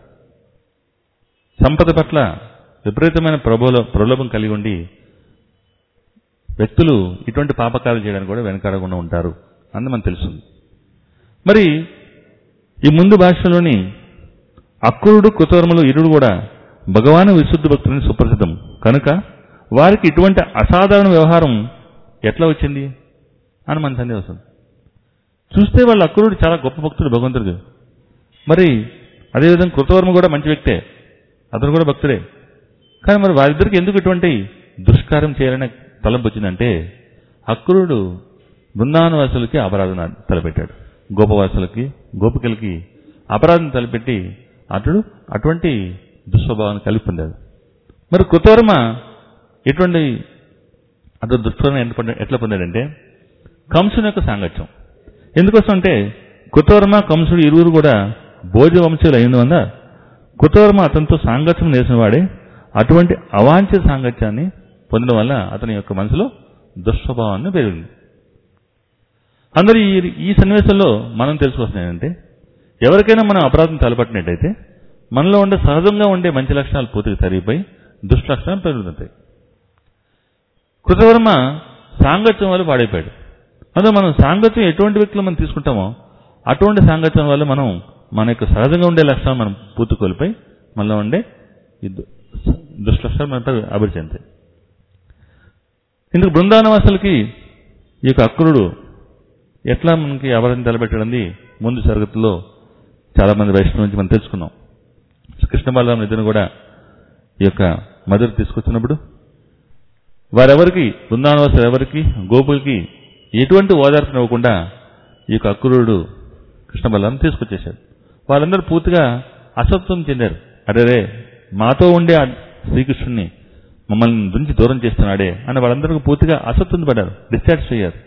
సంపద పట్ల విపరీతమైన ప్రబోల ప్రలోభం కలిగి ఉండి వ్యక్తులు ఇటువంటి పాపకాలు చేయడానికి కూడా వెనకాడకుండా ఉంటారు అని మనకు తెలుస్తుంది మరి ఈ ముందు భాషలోని అక్రూరుడు కృతవర్మలు ఇరుడు కూడా భగవాను విశుద్ధ భక్తులని సుప్రసిద్ధం కనుక వారికి ఇటువంటి అసాధారణ వ్యవహారం ఎట్లా వచ్చింది అని మన సందేహం వస్తుంది చూస్తే వాళ్ళ అక్రూరుడు చాలా గొప్ప భక్తుడు భగవంతుడికి మరి అదేవిధంగా కృతవర్మ కూడా మంచి వ్యక్తే అతను కూడా భక్తుడే కానీ మరి వారిద్దరికి ఎందుకు ఇటువంటి దుష్కార్యం చేయాలనే తలంపు వచ్చిందంటే అక్రూరుడు బృందావనవాసులకి అపరాధన తలపెట్టాడు గోపవాసులకి గోపికలకి అపరాధం తలపెట్టి అతడు అటువంటి దుస్వభావాన్ని కలిగి పొందాడు మరి కృతవర్మ ఎటువంటి అతడు దుష్కర్మ ఎంత పొందా- ఎట్లా పొందాడంటే కంసుని యొక్క సాంగత్యం ఎందుకోసం అంటే కృతవర్మ కంసుడు ఇరువురు కూడా భోజ వంశీయులు అయిన వల్ల కృతవర్మ అతనితో సాంగత్యం చేసిన వాడే అటువంటి అవాంఛిత సాంగత్యాన్ని పొందడం వల్ల అతని యొక్క మనసులో దుస్వభావాన్ని పెరిగింది అందరూ ఈ ఈ సన్నివేశంలో మనం తెలుసుకోవాల్సింది ఏంటంటే ఎవరికైనా మనం అపరాధం తలపట్టినట్టయితే మనలో ఉండే సహజంగా ఉండే మంచి లక్షణాలు పూర్తిగా తరిగిపోయి దుష్ట లక్షణాలు పెరుగుతుంటాయి కృతవర్మ సాంగత్యం వల్ల పాడైపోయాడు అందులో మనం సాంగత్యం ఎటువంటి వ్యక్తులు మనం తీసుకుంటామో అటువంటి సాంగత్యం వల్ల మనం మన యొక్క సహజంగా ఉండే లక్షణాలు మనం పూర్తి కోల్పోయి మనలో ఉండే ఈ దు- దుష్ట లక్షణాలు మనపై అభివృద్ధి చెందాయి ఇందుకు బృందావనవాసులకి ఈ యొక్క అక్రుడు ఎట్లా మనకి అపరాధం తలపెట్టడంది ముందు తరగతిలో చాలా మంది వైష్ణవ నుంచి మనం తెలుసుకున్నాం కృష్ణ బాలరామ ఇద్దరు కూడా ఈ యొక్క మధుర తీసుకొచ్చినప్పుడు వారెవరికి బృందావనవాసులు ఎవరికి గోపులకి ఎటువంటి ఓదార్పును ఇవ్వకుండా ఈ యొక్క అక్రూరుడు కృష్ణ బలరాం తీసుకొచ్చేశాడు వాళ్ళందరూ పూర్తిగా అసత్వం చెందారు అరే రే మాతో ఉండే ఆ శ్రీకృష్ణుని మమ్మల్ని నుంచి దూరం చేస్తున్నాడే అని వాళ్ళందరూ పూర్తిగా అసత్వం పడ్డారు డిశ్చార్జ్ అయ్యారు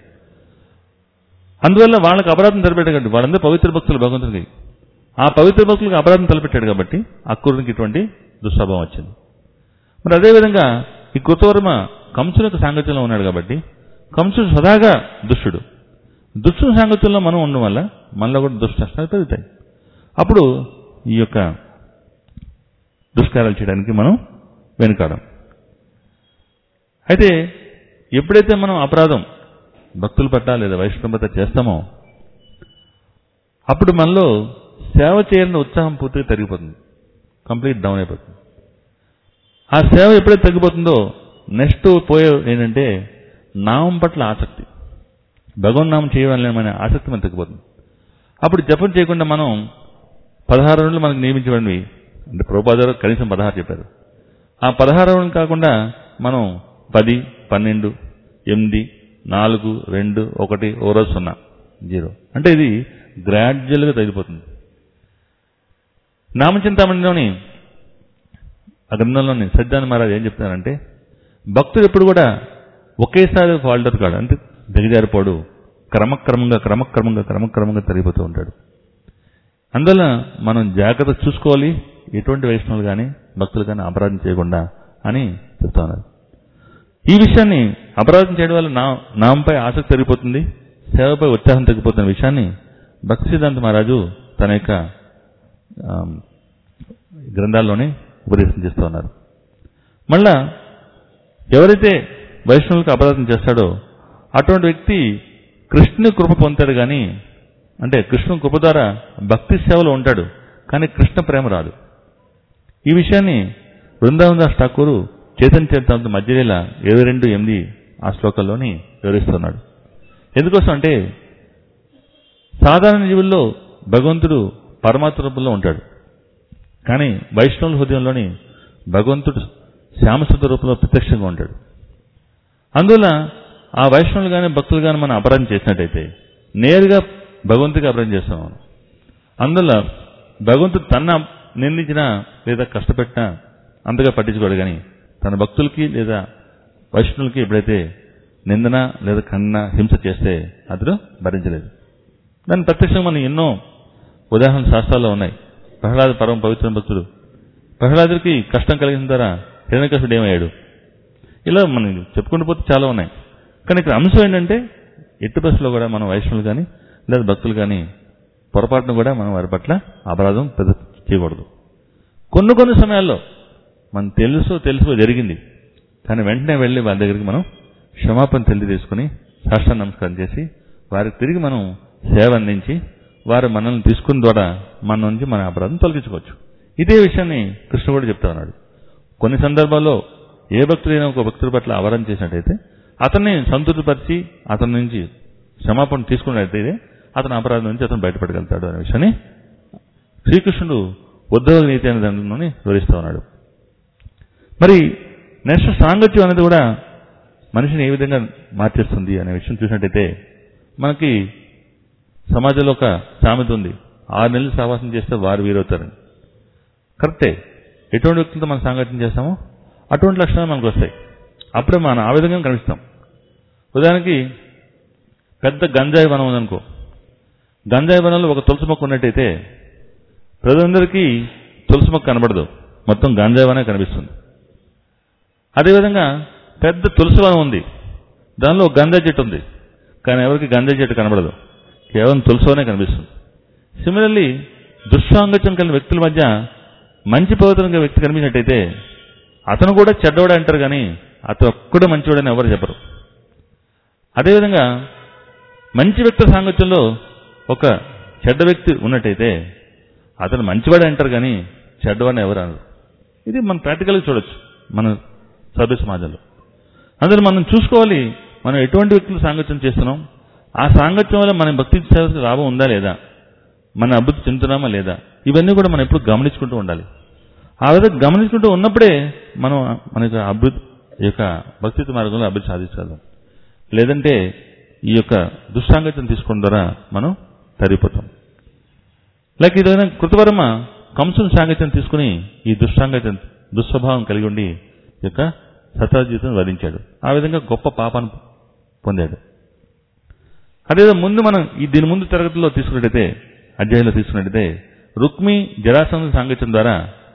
అందువల్ల వాళ్ళకి అపరాధం తలపెట్టాడు వాళ్ళందరూ పవిత్ర భక్తులు భగవంతుడికి ఆ పవిత్ర భక్తులకు అపరాధం తలపెట్టాడు కాబట్టి అక్రూరునికి ఇటువంటి దుస్వభావం వచ్చింది మరి అదేవిధంగా ఈ కృతవర్మ కంసులకు సాంగత్యంలో ఉన్నాడు కాబట్టి కంసుడు సదాగా దుష్టుడు దుష్టుని సాంగత్యంలో మనం ఉండడం వల్ల మనలో కూడా దుష్ట నష్టాలు పెరుగుతాయి అప్పుడు ఈ యొక్క దుష్కారాలు చేయడానికి మనం వెనుకాడం అయితే ఎప్పుడైతే మనం అపరాధం భక్తుల పట్ల లేదా వైష్ణవత చేస్తామో అప్పుడు మనలో సేవ చేయాలన్న ఉత్సాహం పూర్తిగా తరిగిపోతుంది కంప్లీట్ డౌన్ అయిపోతుంది ఆ సేవ ఎప్పుడైతే తగ్గిపోతుందో నెక్స్ట్ పోయే ఏంటంటే నామం పట్ల ఆసక్తి భగవన్నామం చేయాలనే ఆసక్తి మనకు తగ్గిపోతుంది అప్పుడు జపం చేయకుండా మనం పదహారు రోజులు మనకు నియమించబడినవి అంటే ప్రభుపాదారు కనీసం పదహారు చెప్పారు ఆ పదహారు రోజులు కాకుండా మనం పది పన్నెండు ఎనిమిది నాలుగు రెండు ఒకటి ఓ రోజు సున్నా జీరో అంటే ఇది గ్రాడ్యువల్గా తగ్గిపోతుంది నామచింతామణిలోని ఆ గ్రంథంలోని సజ్జాన్ మహారాజ్ ఏం చెప్తున్నారంటే భక్తుడు ఎప్పుడు కూడా ఒకేసారి ఫాల్టర్ కాడు అంటే దిగజారిపోడు క్రమక్రమంగా క్రమక్రమంగా క్రమక్రమంగా తరిగిపోతూ ఉంటాడు అందువల్ల మనం జాగ్రత్త చూసుకోవాలి ఎటువంటి వైష్ణవులు కానీ భక్తులు కానీ అపరాధం చేయకుండా అని చెప్తా ఉన్నారు ఈ విషయాన్ని అపరాధం చేయడం వల్ల నా నామంపై ఆసక్తి తగ్గిపోతుంది సేవపై ఉత్సాహం తగ్గిపోతున్న విషయాన్ని భక్తి సిద్ధాంత మహారాజు తన యొక్క ఆమ్, గ్రంథాల్లోనే ఉపదేశం చేస్తూ ఉన్నారు మళ్ళా ఎవరైతే వైష్ణవులకు అపరాధం చేస్తాడో అటువంటి వ్యక్తి కృష్ణుని కృప పొందుతాడు కానీ అంటే కృష్ణుని కృప ద్వారా భక్తి సేవలో ఉంటాడు కానీ కృష్ణ ప్రేమ రాదు ఈ విషయాన్ని బృందావన్ దాస్ ఠాకూరు చైతన్య చరితాంత మధ్యవేళ ఇరవై రెండు ఎనిమిది ఆ శ్లోకంలోని వివరిస్తున్నాడు ఎందుకోసం అంటే సాధారణ జీవుల్లో భగవంతుడు పరమాత్మ రూపంలో ఉంటాడు కానీ వైష్ణవుల హృదయంలోని భగవంతుడు శ్యామసుత రూపంలో ప్రత్యక్షంగా ఉంటాడు అందువల్ల ఆ వైష్ణవులు కానీ భక్తులు కానీ మనం అపరాధం చేసినట్టయితే నేరుగా భగవంతుడికి అపరాధం చేస్తాం మనం అందువల్ల భగవంతుడు తన నిందించినా లేదా కష్టపెట్టినా అంతగా పట్టించుకోడు కానీ తన భక్తులకి లేదా వైష్ణవులకి ఎప్పుడైతే నిందన లేదా కన్న హింస చేస్తే అతడు భరించలేదు దాని ప్రత్యక్షంగా మనం ఎన్నో ఉదాహరణ శాస్త్రాల్లో ఉన్నాయి ప్రహ్లాద పరమ పవిత్ర భక్తుడు ప్రహ్లాదుడికి కష్టం కలిగిన ద్వారా హిరణ్యకశుడు ఏమయ్యాడు ఇలా మనం చెప్పుకుంటూ పోతే చాలా ఉన్నాయి కానీ ఇక్కడ అంశం ఏంటంటే ఎట్టి బస్సులో కూడా మనం వైష్ణవులు కానీ లేదా భక్తులు కానీ పొరపాటును కూడా మనం వారి పట్ల అపరాధం పెద్ద చేయకూడదు కొన్ని కొన్ని సమయాల్లో మనం తెలుసు తెలుసు జరిగింది కానీ వెంటనే వెళ్ళి వారి దగ్గరికి మనం క్షమాపణ తెలియజేసుకుని సాష్ట నమస్కారం చేసి వారికి తిరిగి మనం సేవ అందించి వారు మనల్ని తీసుకున్న ద్వారా మన నుంచి మన అపరాధం తొలగించుకోవచ్చు ఇదే విషయాన్ని కృష్ణ కూడా చెప్తా ఉన్నాడు కొన్ని సందర్భాల్లో ఏ భక్తుడైనా ఒక భక్తుడి పట్ల అవరం చేసినట్టయితే అతన్ని సంతృప్తిపరిచి అతని నుంచి క్షమాపణ తీసుకున్నట్టయితే అతని అపరాధం నుంచి అతను బయటపడగలుగుతాడు అనే విషయాన్ని శ్రీకృష్ణుడు ఉద్యోగ నీతి అనే దాంట్లోని వివరిస్తూ ఉన్నాడు మరి నెక్స్ట్ సాంగత్యం అనేది కూడా మనిషిని ఏ విధంగా మార్చేస్తుంది అనే విషయం చూసినట్టయితే మనకి సమాజంలో ఒక సామెత ఉంది ఆరు నెలలు సహవాసం చేస్తే వారు వీరవుతారని కరెక్టే ఎటువంటి వ్యక్తులతో మనం సాంగత్యం చేస్తామో అటువంటి లక్షణాలు మనకు వస్తాయి అప్పుడే మనం ఆ విధంగా కనిపిస్తాం ఉదాహరణకి పెద్ద గంజాయి వనం ఉందనుకో గంజాయి వనంలో ఒక తులసి మొక్క ఉన్నట్టయితే ప్రజలందరికీ తులసి మొక్క కనబడదు మొత్తం గంజాయి వనే కనిపిస్తుంది అదేవిధంగా పెద్ద తులసి వనం ఉంది దానిలో ఒక గంజాయి చెట్టు ఉంది కానీ ఎవరికి గంజాయి చెట్టు కనబడదు కేవలం తులసివనే కనిపిస్తుంది సిమిలర్లీ దుష్సాంగత్యం కలిగిన వ్యక్తుల మధ్య మంచి పవిత్రంగా వ్యక్తి కనిపించినట్టయితే అతను కూడా చెడ్డవాడు అంటారు కానీ అతను ఒక్కడే మంచివాడని ఎవరు చెప్పరు అదేవిధంగా మంచి వ్యక్తుల సాంగత్యంలో ఒక చెడ్డ వ్యక్తి ఉన్నట్టయితే అతను మంచివాడే అంటారు కానీ చెడ్డవాడిని ఎవరు అనరు ఇది మనం ప్రాక్టికల్గా చూడొచ్చు మన సభ్య సమాజంలో అందులో మనం చూసుకోవాలి మనం ఎటువంటి వ్యక్తులు సాంగత్యం చేస్తున్నాం ఆ సాంగత్యం వల్ల మన భక్తి సేవకు లాభం ఉందా లేదా మన అభివృద్ధి చెందుతున్నామా లేదా ఇవన్నీ కూడా మనం ఎప్పుడు గమనించుకుంటూ ఉండాలి ఆ విధంగా గమనించుకుంటూ ఉన్నప్పుడే మనం మన యొక్క అభివృద్ధి ఈ యొక్క భక్తిత్వ మార్గంలో అభివృద్ధి సాధించగలం లేదంటే ఈ యొక్క దుస్సాంగత్యం తీసుకోవడం ద్వారా మనం తరిగిపోతాం లైక్ ఈ విధంగా కృతవర్మ కంసుని సాంగత్యం తీసుకుని ఈ దుస్సాంగత్యం దుస్వభావం కలిగి ఉండి ఈ యొక్క సత్యాజీవితం వధించాడు ఆ విధంగా గొప్ప పాపాన్ని పొందాడు అదేదో ముందు మనం ఈ దీని ముందు తరగతిలో తీసుకున్నట్టయితే అధ్యాయంలో తీసుకున్నట్టయితే రుక్మి జరాసంధ సాంగత్యం ద్వారా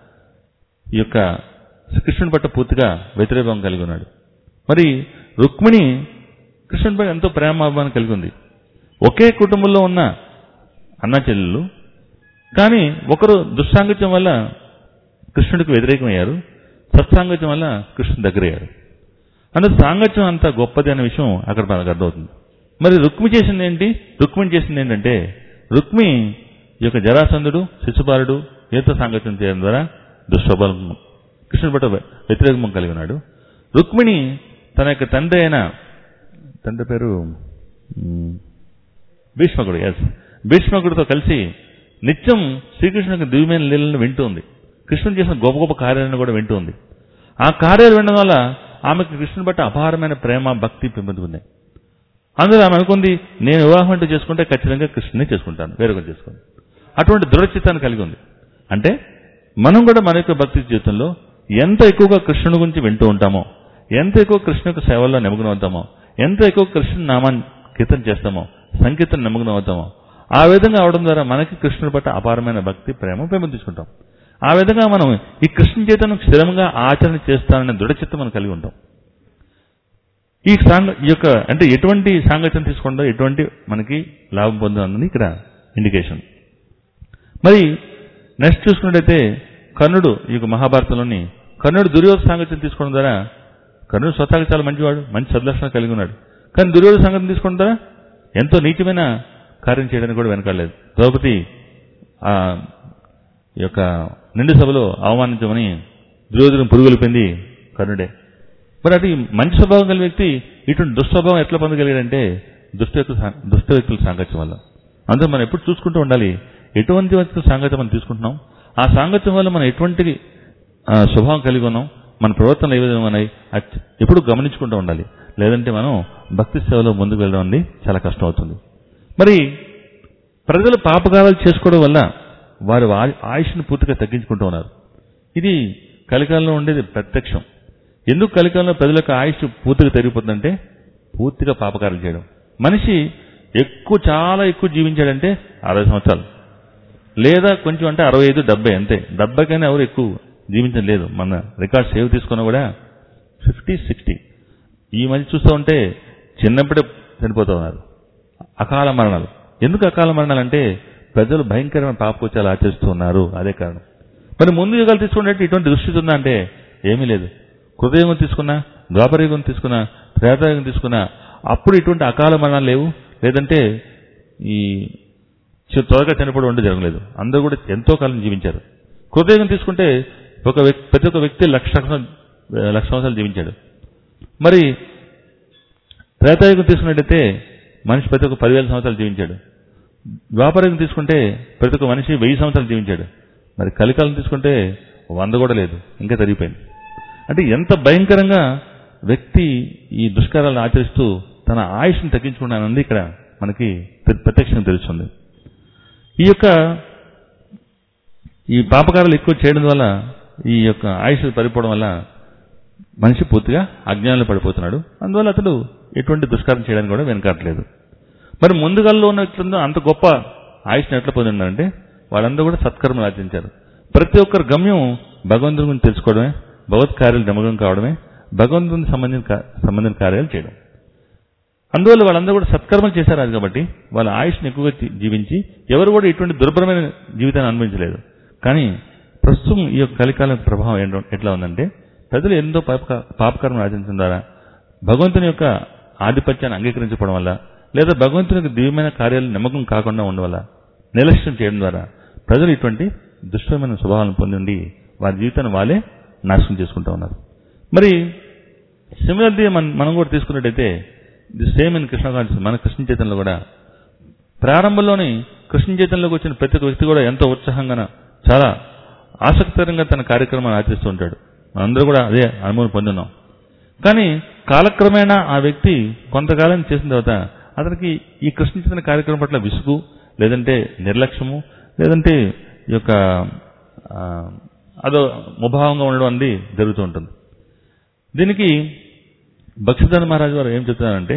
ఈ యొక్క కృష్ణుని పట్ల పూర్తిగా వ్యతిరేకం కలిగి ఉన్నాడు మరి రుక్మిణి కృష్ణునిపై ఎంతో ప్రేమాభిమానం కలిగి ఉంది ఒకే కుటుంబంలో ఉన్న అన్న చెల్లెళ్ళు కానీ ఒకరు దుస్సాంగత్యం వల్ల కృష్ణుడికి వ్యతిరేకమయ్యారు సత్సాంగత్యం వల్ల కృష్ణుడి దగ్గరయ్యారు అంటే సాంగత్యం అంత గొప్పది అనే విషయం అక్కడ మనకు అర్థమవుతుంది మరి రుక్మి చేసింది ఏంటి రుక్మిణి చేసింది ఏంటంటే రుక్మి ఈ యొక్క జరాసంధుడు శిశుపాలుడు ఏతో సాంగత్యం చేయడం ద్వారా దుస్వభావం కృష్ణుడి పట్ల వ్యతిరేకం కలిగి ఉన్నాడు రుక్మిణి తన యొక్క తండ్రి అయిన తండ్రి పేరు మ్, భీష్మకుడు ఎస్ భీష్మకుడితో కలిసి నిత్యం శ్రీకృష్ణుని యొక్క దివ్యమైన లీలను వింటూ ఉంది కృష్ణుడు చేసిన గొప్ప గొప్ప కార్యాలను కూడా వింటూ ఉంది ఆ కార్యాలు వినడం వల్ల ఆమెకు కృష్ణుని బట్టి అపారమైన ప్రేమ భక్తి పెంపొందుకున్నాయి అందులో ఆమె అనుకుంది నేను వివాహం అంటూ చేసుకుంటే ఖచ్చితంగా కృష్ణుని చేసుకుంటాను వేరొకరు చేసుకోను అటువంటి దృఢచిత్తాన్ని కలిగి ఉంది అంటే మనం కూడా మన యొక్క భక్తి జీవితంలో ఎంత ఎక్కువగా కృష్ణుని గురించి వింటూ ఉంటామో ఎంత ఎక్కువ కృష్ణ యొక్క సేవల్లో నిమగ్నం అవుతామో ఎంత ఎక్కువ కృష్ణ నామాన్ని కీర్తన చేస్తామో సంకీర్తన నిమగ్నం అవుతామో ఆ విధంగా అవడం ద్వారా మనకి కృష్ణుడి పట్ల అపారమైన భక్తి ప్రేమ పెంపొందించుకుంటాం ఆ విధంగా మనం ఈ కృష్ణ చేతను స్థిరంగా ఆచరణ చేస్తాననే దృఢచిత్తం మనం కలిగి ఉంటాం ఈ సాంగ ఈ యొక్క అంటే ఎటువంటి సాంగత్యం తీసుకుంటో ఎటువంటి మనకి లాభం పొందుతుందని ఇక్కడ ఇండికేషన్ మరి నెక్స్ట్ చూసుకున్నట్టయితే కర్ణుడు ఈ యొక్క మహాభారతంలోని కర్ణుడు దుర్యోధన సాంగత్యం తీసుకోవడం ద్వారా కర్ణుడు స్వతహాగా చాలా మంచివాడు మంచి సద్లక్షణం కలిగి ఉన్నాడు కానీ దుర్యోధన సంగతి తీసుకోవడం ద్వారా ఎంతో నీచమైన కార్యం చేయడానికి కూడా వెనకాలేదు ద్రౌపది ఆ ఈ యొక్క నిండు సభలో అవమానించమని దుర్యోధనం పురుగులిపోయింది కర్ణుడే మరి అది మంచి స్వభావం కలిగిన వ్యక్తి ఇటువంటి దుస్వభావం ఎట్లా పొందగలిగాడంటే దుష్ట వ్యక్తుల సా- దుష్ట వ్యక్తుల సాంగత్యం వల్ల అందులో మనం ఎప్పుడు చూసుకుంటూ ఉండాలి ఎటువంటి వ్యక్తుల సాంగత్యం మనం తీసుకుంటున్నాం ఆ సాంగత్యం వల్ల మనం ఎటువంటి ఆ, స్వభావం కలిగి ఉన్నాం మన ప్రవర్తనలు ఏ విధంగా ఉన్నాయి అది ఎప్పుడు గమనించుకుంటూ ఉండాలి లేదంటే మనం భక్తి సేవలో ముందుకు వెళ్ళడం అనేది చాలా కష్టం అవుతుంది మరి ప్రజలు పాపకారాలు చేసుకోవడం వల్ల వారి ఆ- ఆయుష్ను పూర్తిగా తగ్గించుకుంటూ ఉన్నారు ఇది కలికాలంలో ఉండేది ప్రత్యక్షం ఎందుకు కలికాలంలో ప్రజల యొక్క ఆయుష్ పూర్తిగా తరిగిపోతుందంటే పూర్తిగా పాపకారాలు చేయడం మనిషి ఎక్కువ చాలా ఎక్కువ జీవించాడంటే అరవై సంవత్సరాలు లేదా కొంచెం అంటే అరవై ఐదు డెబ్బై అంతే డెబ్బైకైనా ఎవరు ఎక్కువ జీవించడం లేదు మన రికార్డ్ సేవ్ తీసుకున్నా కూడా ఫిఫ్టీ సిక్స్టీ ఈ మధ్య చూస్తూ ఉంటే చిన్నప్పుడే చనిపోతూ ఉన్నారు అకాల మరణాలు ఎందుకు అకాల మరణాలు అంటే ప్రజలు భయంకరమైన పాపకోచాలు ఆచరిస్తూ ఉన్నారు అదే కారణం మరి ముందు యుగాలు తీసుకున్నట్టు ఇటువంటి దుస్థితి ఉందా అంటే ఏమీ లేదు కృతయుగం తీసుకున్నా ద్వాపరయుగం తీసుకున్నా త్రేతాయుగం తీసుకున్నా అప్పుడు ఇటువంటి అకాల మరణాలు లేవు లేదంటే ఈ చి- త్వరగా చనిపోవడం అంటే జరగలేదు అందరూ కూడా ఎంతో కాలం జీవించారు కృతయుగం తీసుకుంటే ఒక వ్యక్తి ప్రతి ఒక్క వ్యక్తి లక్ష సంవత్సరాలు లక్ష సంవత్సరాలు జీవించాడు మరి త్రేతాయుగం తీసుకున్నట్టయితే మనిషి ప్రతి ఒక్క పదివేల సంవత్సరాలు జీవించాడు ద్వాపరయుగం తీసుకుంటే ప్రతి ఒక్క మనిషి వెయ్యి సంవత్సరాలు జీవించాడు మరి కలికాలం తీసుకుంటే వంద కూడా లేదు ఇంకా తరిగిపోయింది అంటే ఎంత భయంకరంగా వ్యక్తి ఈ దుష్కారాలను ఆచరిస్తూ తన ఆయుష్ని తగ్గించుకున్నానని ఇక్కడ మనకి ప్ర- ప్రత్యక్షంగా తెలుస్తుంది ఈ యొక్క ఈ పాపకారాలు ఎక్కువ చేయడం వల్ల ఈ యొక్క ఆయుష్ పడిపోవడం వల్ల మనిషి పూర్తిగా అజ్ఞానంలో పడిపోతున్నాడు అందువల్ల అతడు ఎటువంటి దుష్కారం చేయడానికి కూడా వెనకాట్లేదు మరి ముందుగాల్లో ఉన్న వ్యక్తులందరూ అంత గొప్ప ఆయుష్ని ఎట్లా పొందిందంటే వాళ్ళందరూ కూడా సత్కర్మలు ఆచరించారు ప్రతి ఒక్కరి గమ్యం భగవంతుని గురించి తెలుసుకోవడమే భగవత్ కార్యాలు నిమగ్నం కావడమే భగవంతుని సంబంధించిన కా- సంబంధించిన కార్యాలు చేయడం అందువల్ల వాళ్ళందరూ కూడా సత్కర్మలు చేశారు అది కాబట్టి వాళ్ళ ఆయుష్ని ఎక్కువగా జీ- జీవించి ఎవరు కూడా ఇటువంటి దుర్భరమైన జీవితాన్ని అనుభవించలేదు కానీ ప్రస్తుతం ఈ యొక్క కలికాల ప్రభావం ఏంటో ఎట్లా ఉందంటే ప్రజలు ఎంతో పాప పాపకర్మలు ఆచరించడం ద్వారా భగవంతుని యొక్క ఆధిపత్యాన్ని అంగీకరించడం వల్ల లేదా భగవంతుని యొక్క దివ్యమైన కార్యాలు నిమగ్నం కాకుండా ఉండడం వల్ల నిర్లక్ష్యం చేయడం ద్వారా ప్రజలు ఇటువంటి దుష్టమైన స్వభావాలను పొంది ఉండి వారి జీవితాన్ని వాళ్ళే నాశనం చేసుకుంటూ ఉన్నారు మరి సిమిలర్లీ మనం మనం కూడా తీసుకున్నట్టయితే the same in Krishna conscious మన కృష్ణ చైతన్యంలో కూడా ప్రారంభంలోని కృష్ణ చైతన్యంలోకి వచ్చిన ప్రతి ఒక్క వ్యక్తి కూడా ఎంతో ఉత్సాహంగా చాలా ఆసక్తికరంగా తన కార్యక్రమాన్ని ఆచరిస్తూ ఉంటాడు మనందరూ కూడా అదే అనుభవం పొందున్నాం కానీ కాలక్రమేణా ఆ వ్యక్తి కొంతకాలం చేసిన తర్వాత అతనికి ఈ కృష్ణ చైతన్య కార్యక్రమం పట్ల విసుగు లేదంటే నిర్లక్ష్యము లేదంటే ఈ యొక్క ఆ, అదో ముభావంగా ఉండడం అనేది జరుగుతూ ఉంటుంది దీనికి భక్ష్యధర మహారాజు వారు ఏం చెప్తున్నారంటే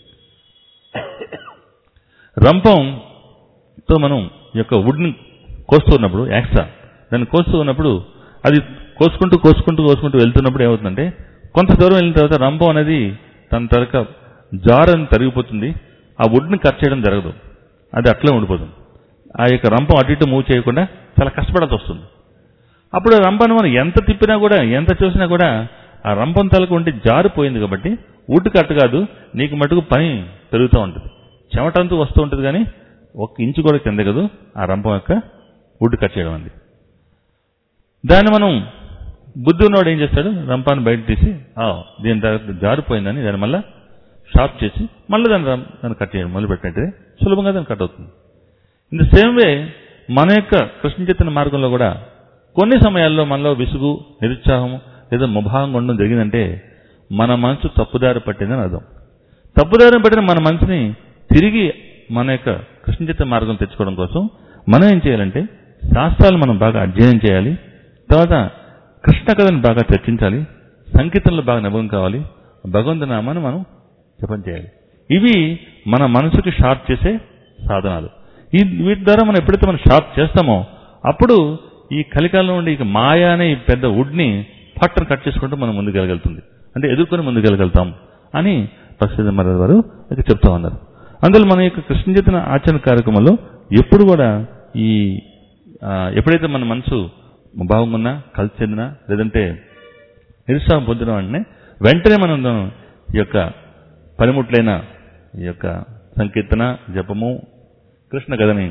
రంపంతో మనం ఈ యొక్క వుడ్ని కోస్తూ ఉన్నప్పుడు యాక్సా దాన్ని కోస్తూ ఉన్నప్పుడు అది కోసుకుంటూ కోసుకుంటూ కోసుకుంటూ వెళ్తున్నప్పుడు ఏమవుతుందంటే కొంత దూరం వెళ్ళిన తర్వాత రంపం అనేది తన తరక జారని తరిగిపోతుంది ఆ వుడ్ని కట్ చేయడం జరగదు అది అట్లే ఉండిపోతుంది ఆ యొక్క రంపం అటు ఇటు మూవ్ చేయకుండా చాలా కష్టపడాల్సి వస్తుంది అప్పుడు ఆ రంపాన్ని మనం ఎంత తిప్పినా కూడా ఎంత చూసినా కూడా ఆ రంపం తలకు ఉండి జారిపోయింది కాబట్టి వుడ్ కట్ కాదు నీకు మటుకు పని పెరుగుతూ ఉంటుంది చెమటంతూ వస్తూ ఉంటుంది కానీ ఒక ఇంచు కూడా కింద కదు ఆ రంపం యొక్క వుడ్ కట్ చేయడం అంది దాన్ని మనం బుద్ధి ఉన్నవాడు ఏం చేస్తాడు రంపాన్ని బయట తీసి "ఆ, దీని తర్వాత జారిపోయిందని దాన్ని మళ్ళీ షార్ప్ చేసి మళ్ళీ దాన్ని రం- దాన్ని కట్ చేయడం మొదలు పెట్టినట్టే సులభంగా దాన్ని కట్ అవుతుంది ఇన్ ద సేమ్ వే మన యొక్క కృష్ణ చైతన్య మార్గంలో కూడా కొన్ని సమయాల్లో మనలో విసుగు నిరుత్సాహం లేదా ముభావంగా ఉండడం జరిగిందంటే మన మనసు తప్పుదారి పట్టిందని అర్థం తప్పుదారి పట్టిన మన మనసుని తిరిగి మన యొక్క కృష్ణ చైతన్య మార్గం తెచ్చుకోవడం కోసం మనం ఏం చేయాలంటే శాస్త్రాలు మనం బాగా అధ్యయనం చేయాలి తర్వాత కృష్ణ కథను బాగా చర్చించాలి సంకీర్తనలు బాగా నిమగ్నం కావాలి భగవంతు నామాన్ని మనం జపం చేయాలి ఇవి మన మనసుకి షార్ప్ చేసే సాధనాలు ఈ వీటి ద్వారా మనం ఎప్పుడైతే మనం షార్ప్ చేస్తామో అప్పుడు ఈ కలికాలంలో ఉండే ఇక మాయ అనే ఈ పెద్ద వుడ్ని పట్టను కట్ చేసుకుంటూ మనం ముందుకెళ్ళగలుగుతుంది అంటే ఎదుర్కొని ముందుకెళ్ళగలుగుతాం అని పక్షిధ మహారాజు వారు ఇక్కడ చెప్తా ఉన్నారు అందులో మన యొక్క కృష్ణ చేతన ఆచరణ కార్యక్రమంలో ఎప్పుడు కూడా ఈ ఆ, ఎప్పుడైతే మన మనసు భావంగా ఉన్నా కలిసి చెందినా లేదంటే నిరుత్సాహం పొందిన వెంటనే వెంటనే మనం ఈ యొక్క పనిముట్లైన ఈ యొక్క సంకీర్తన జపము కృష్ణ కథని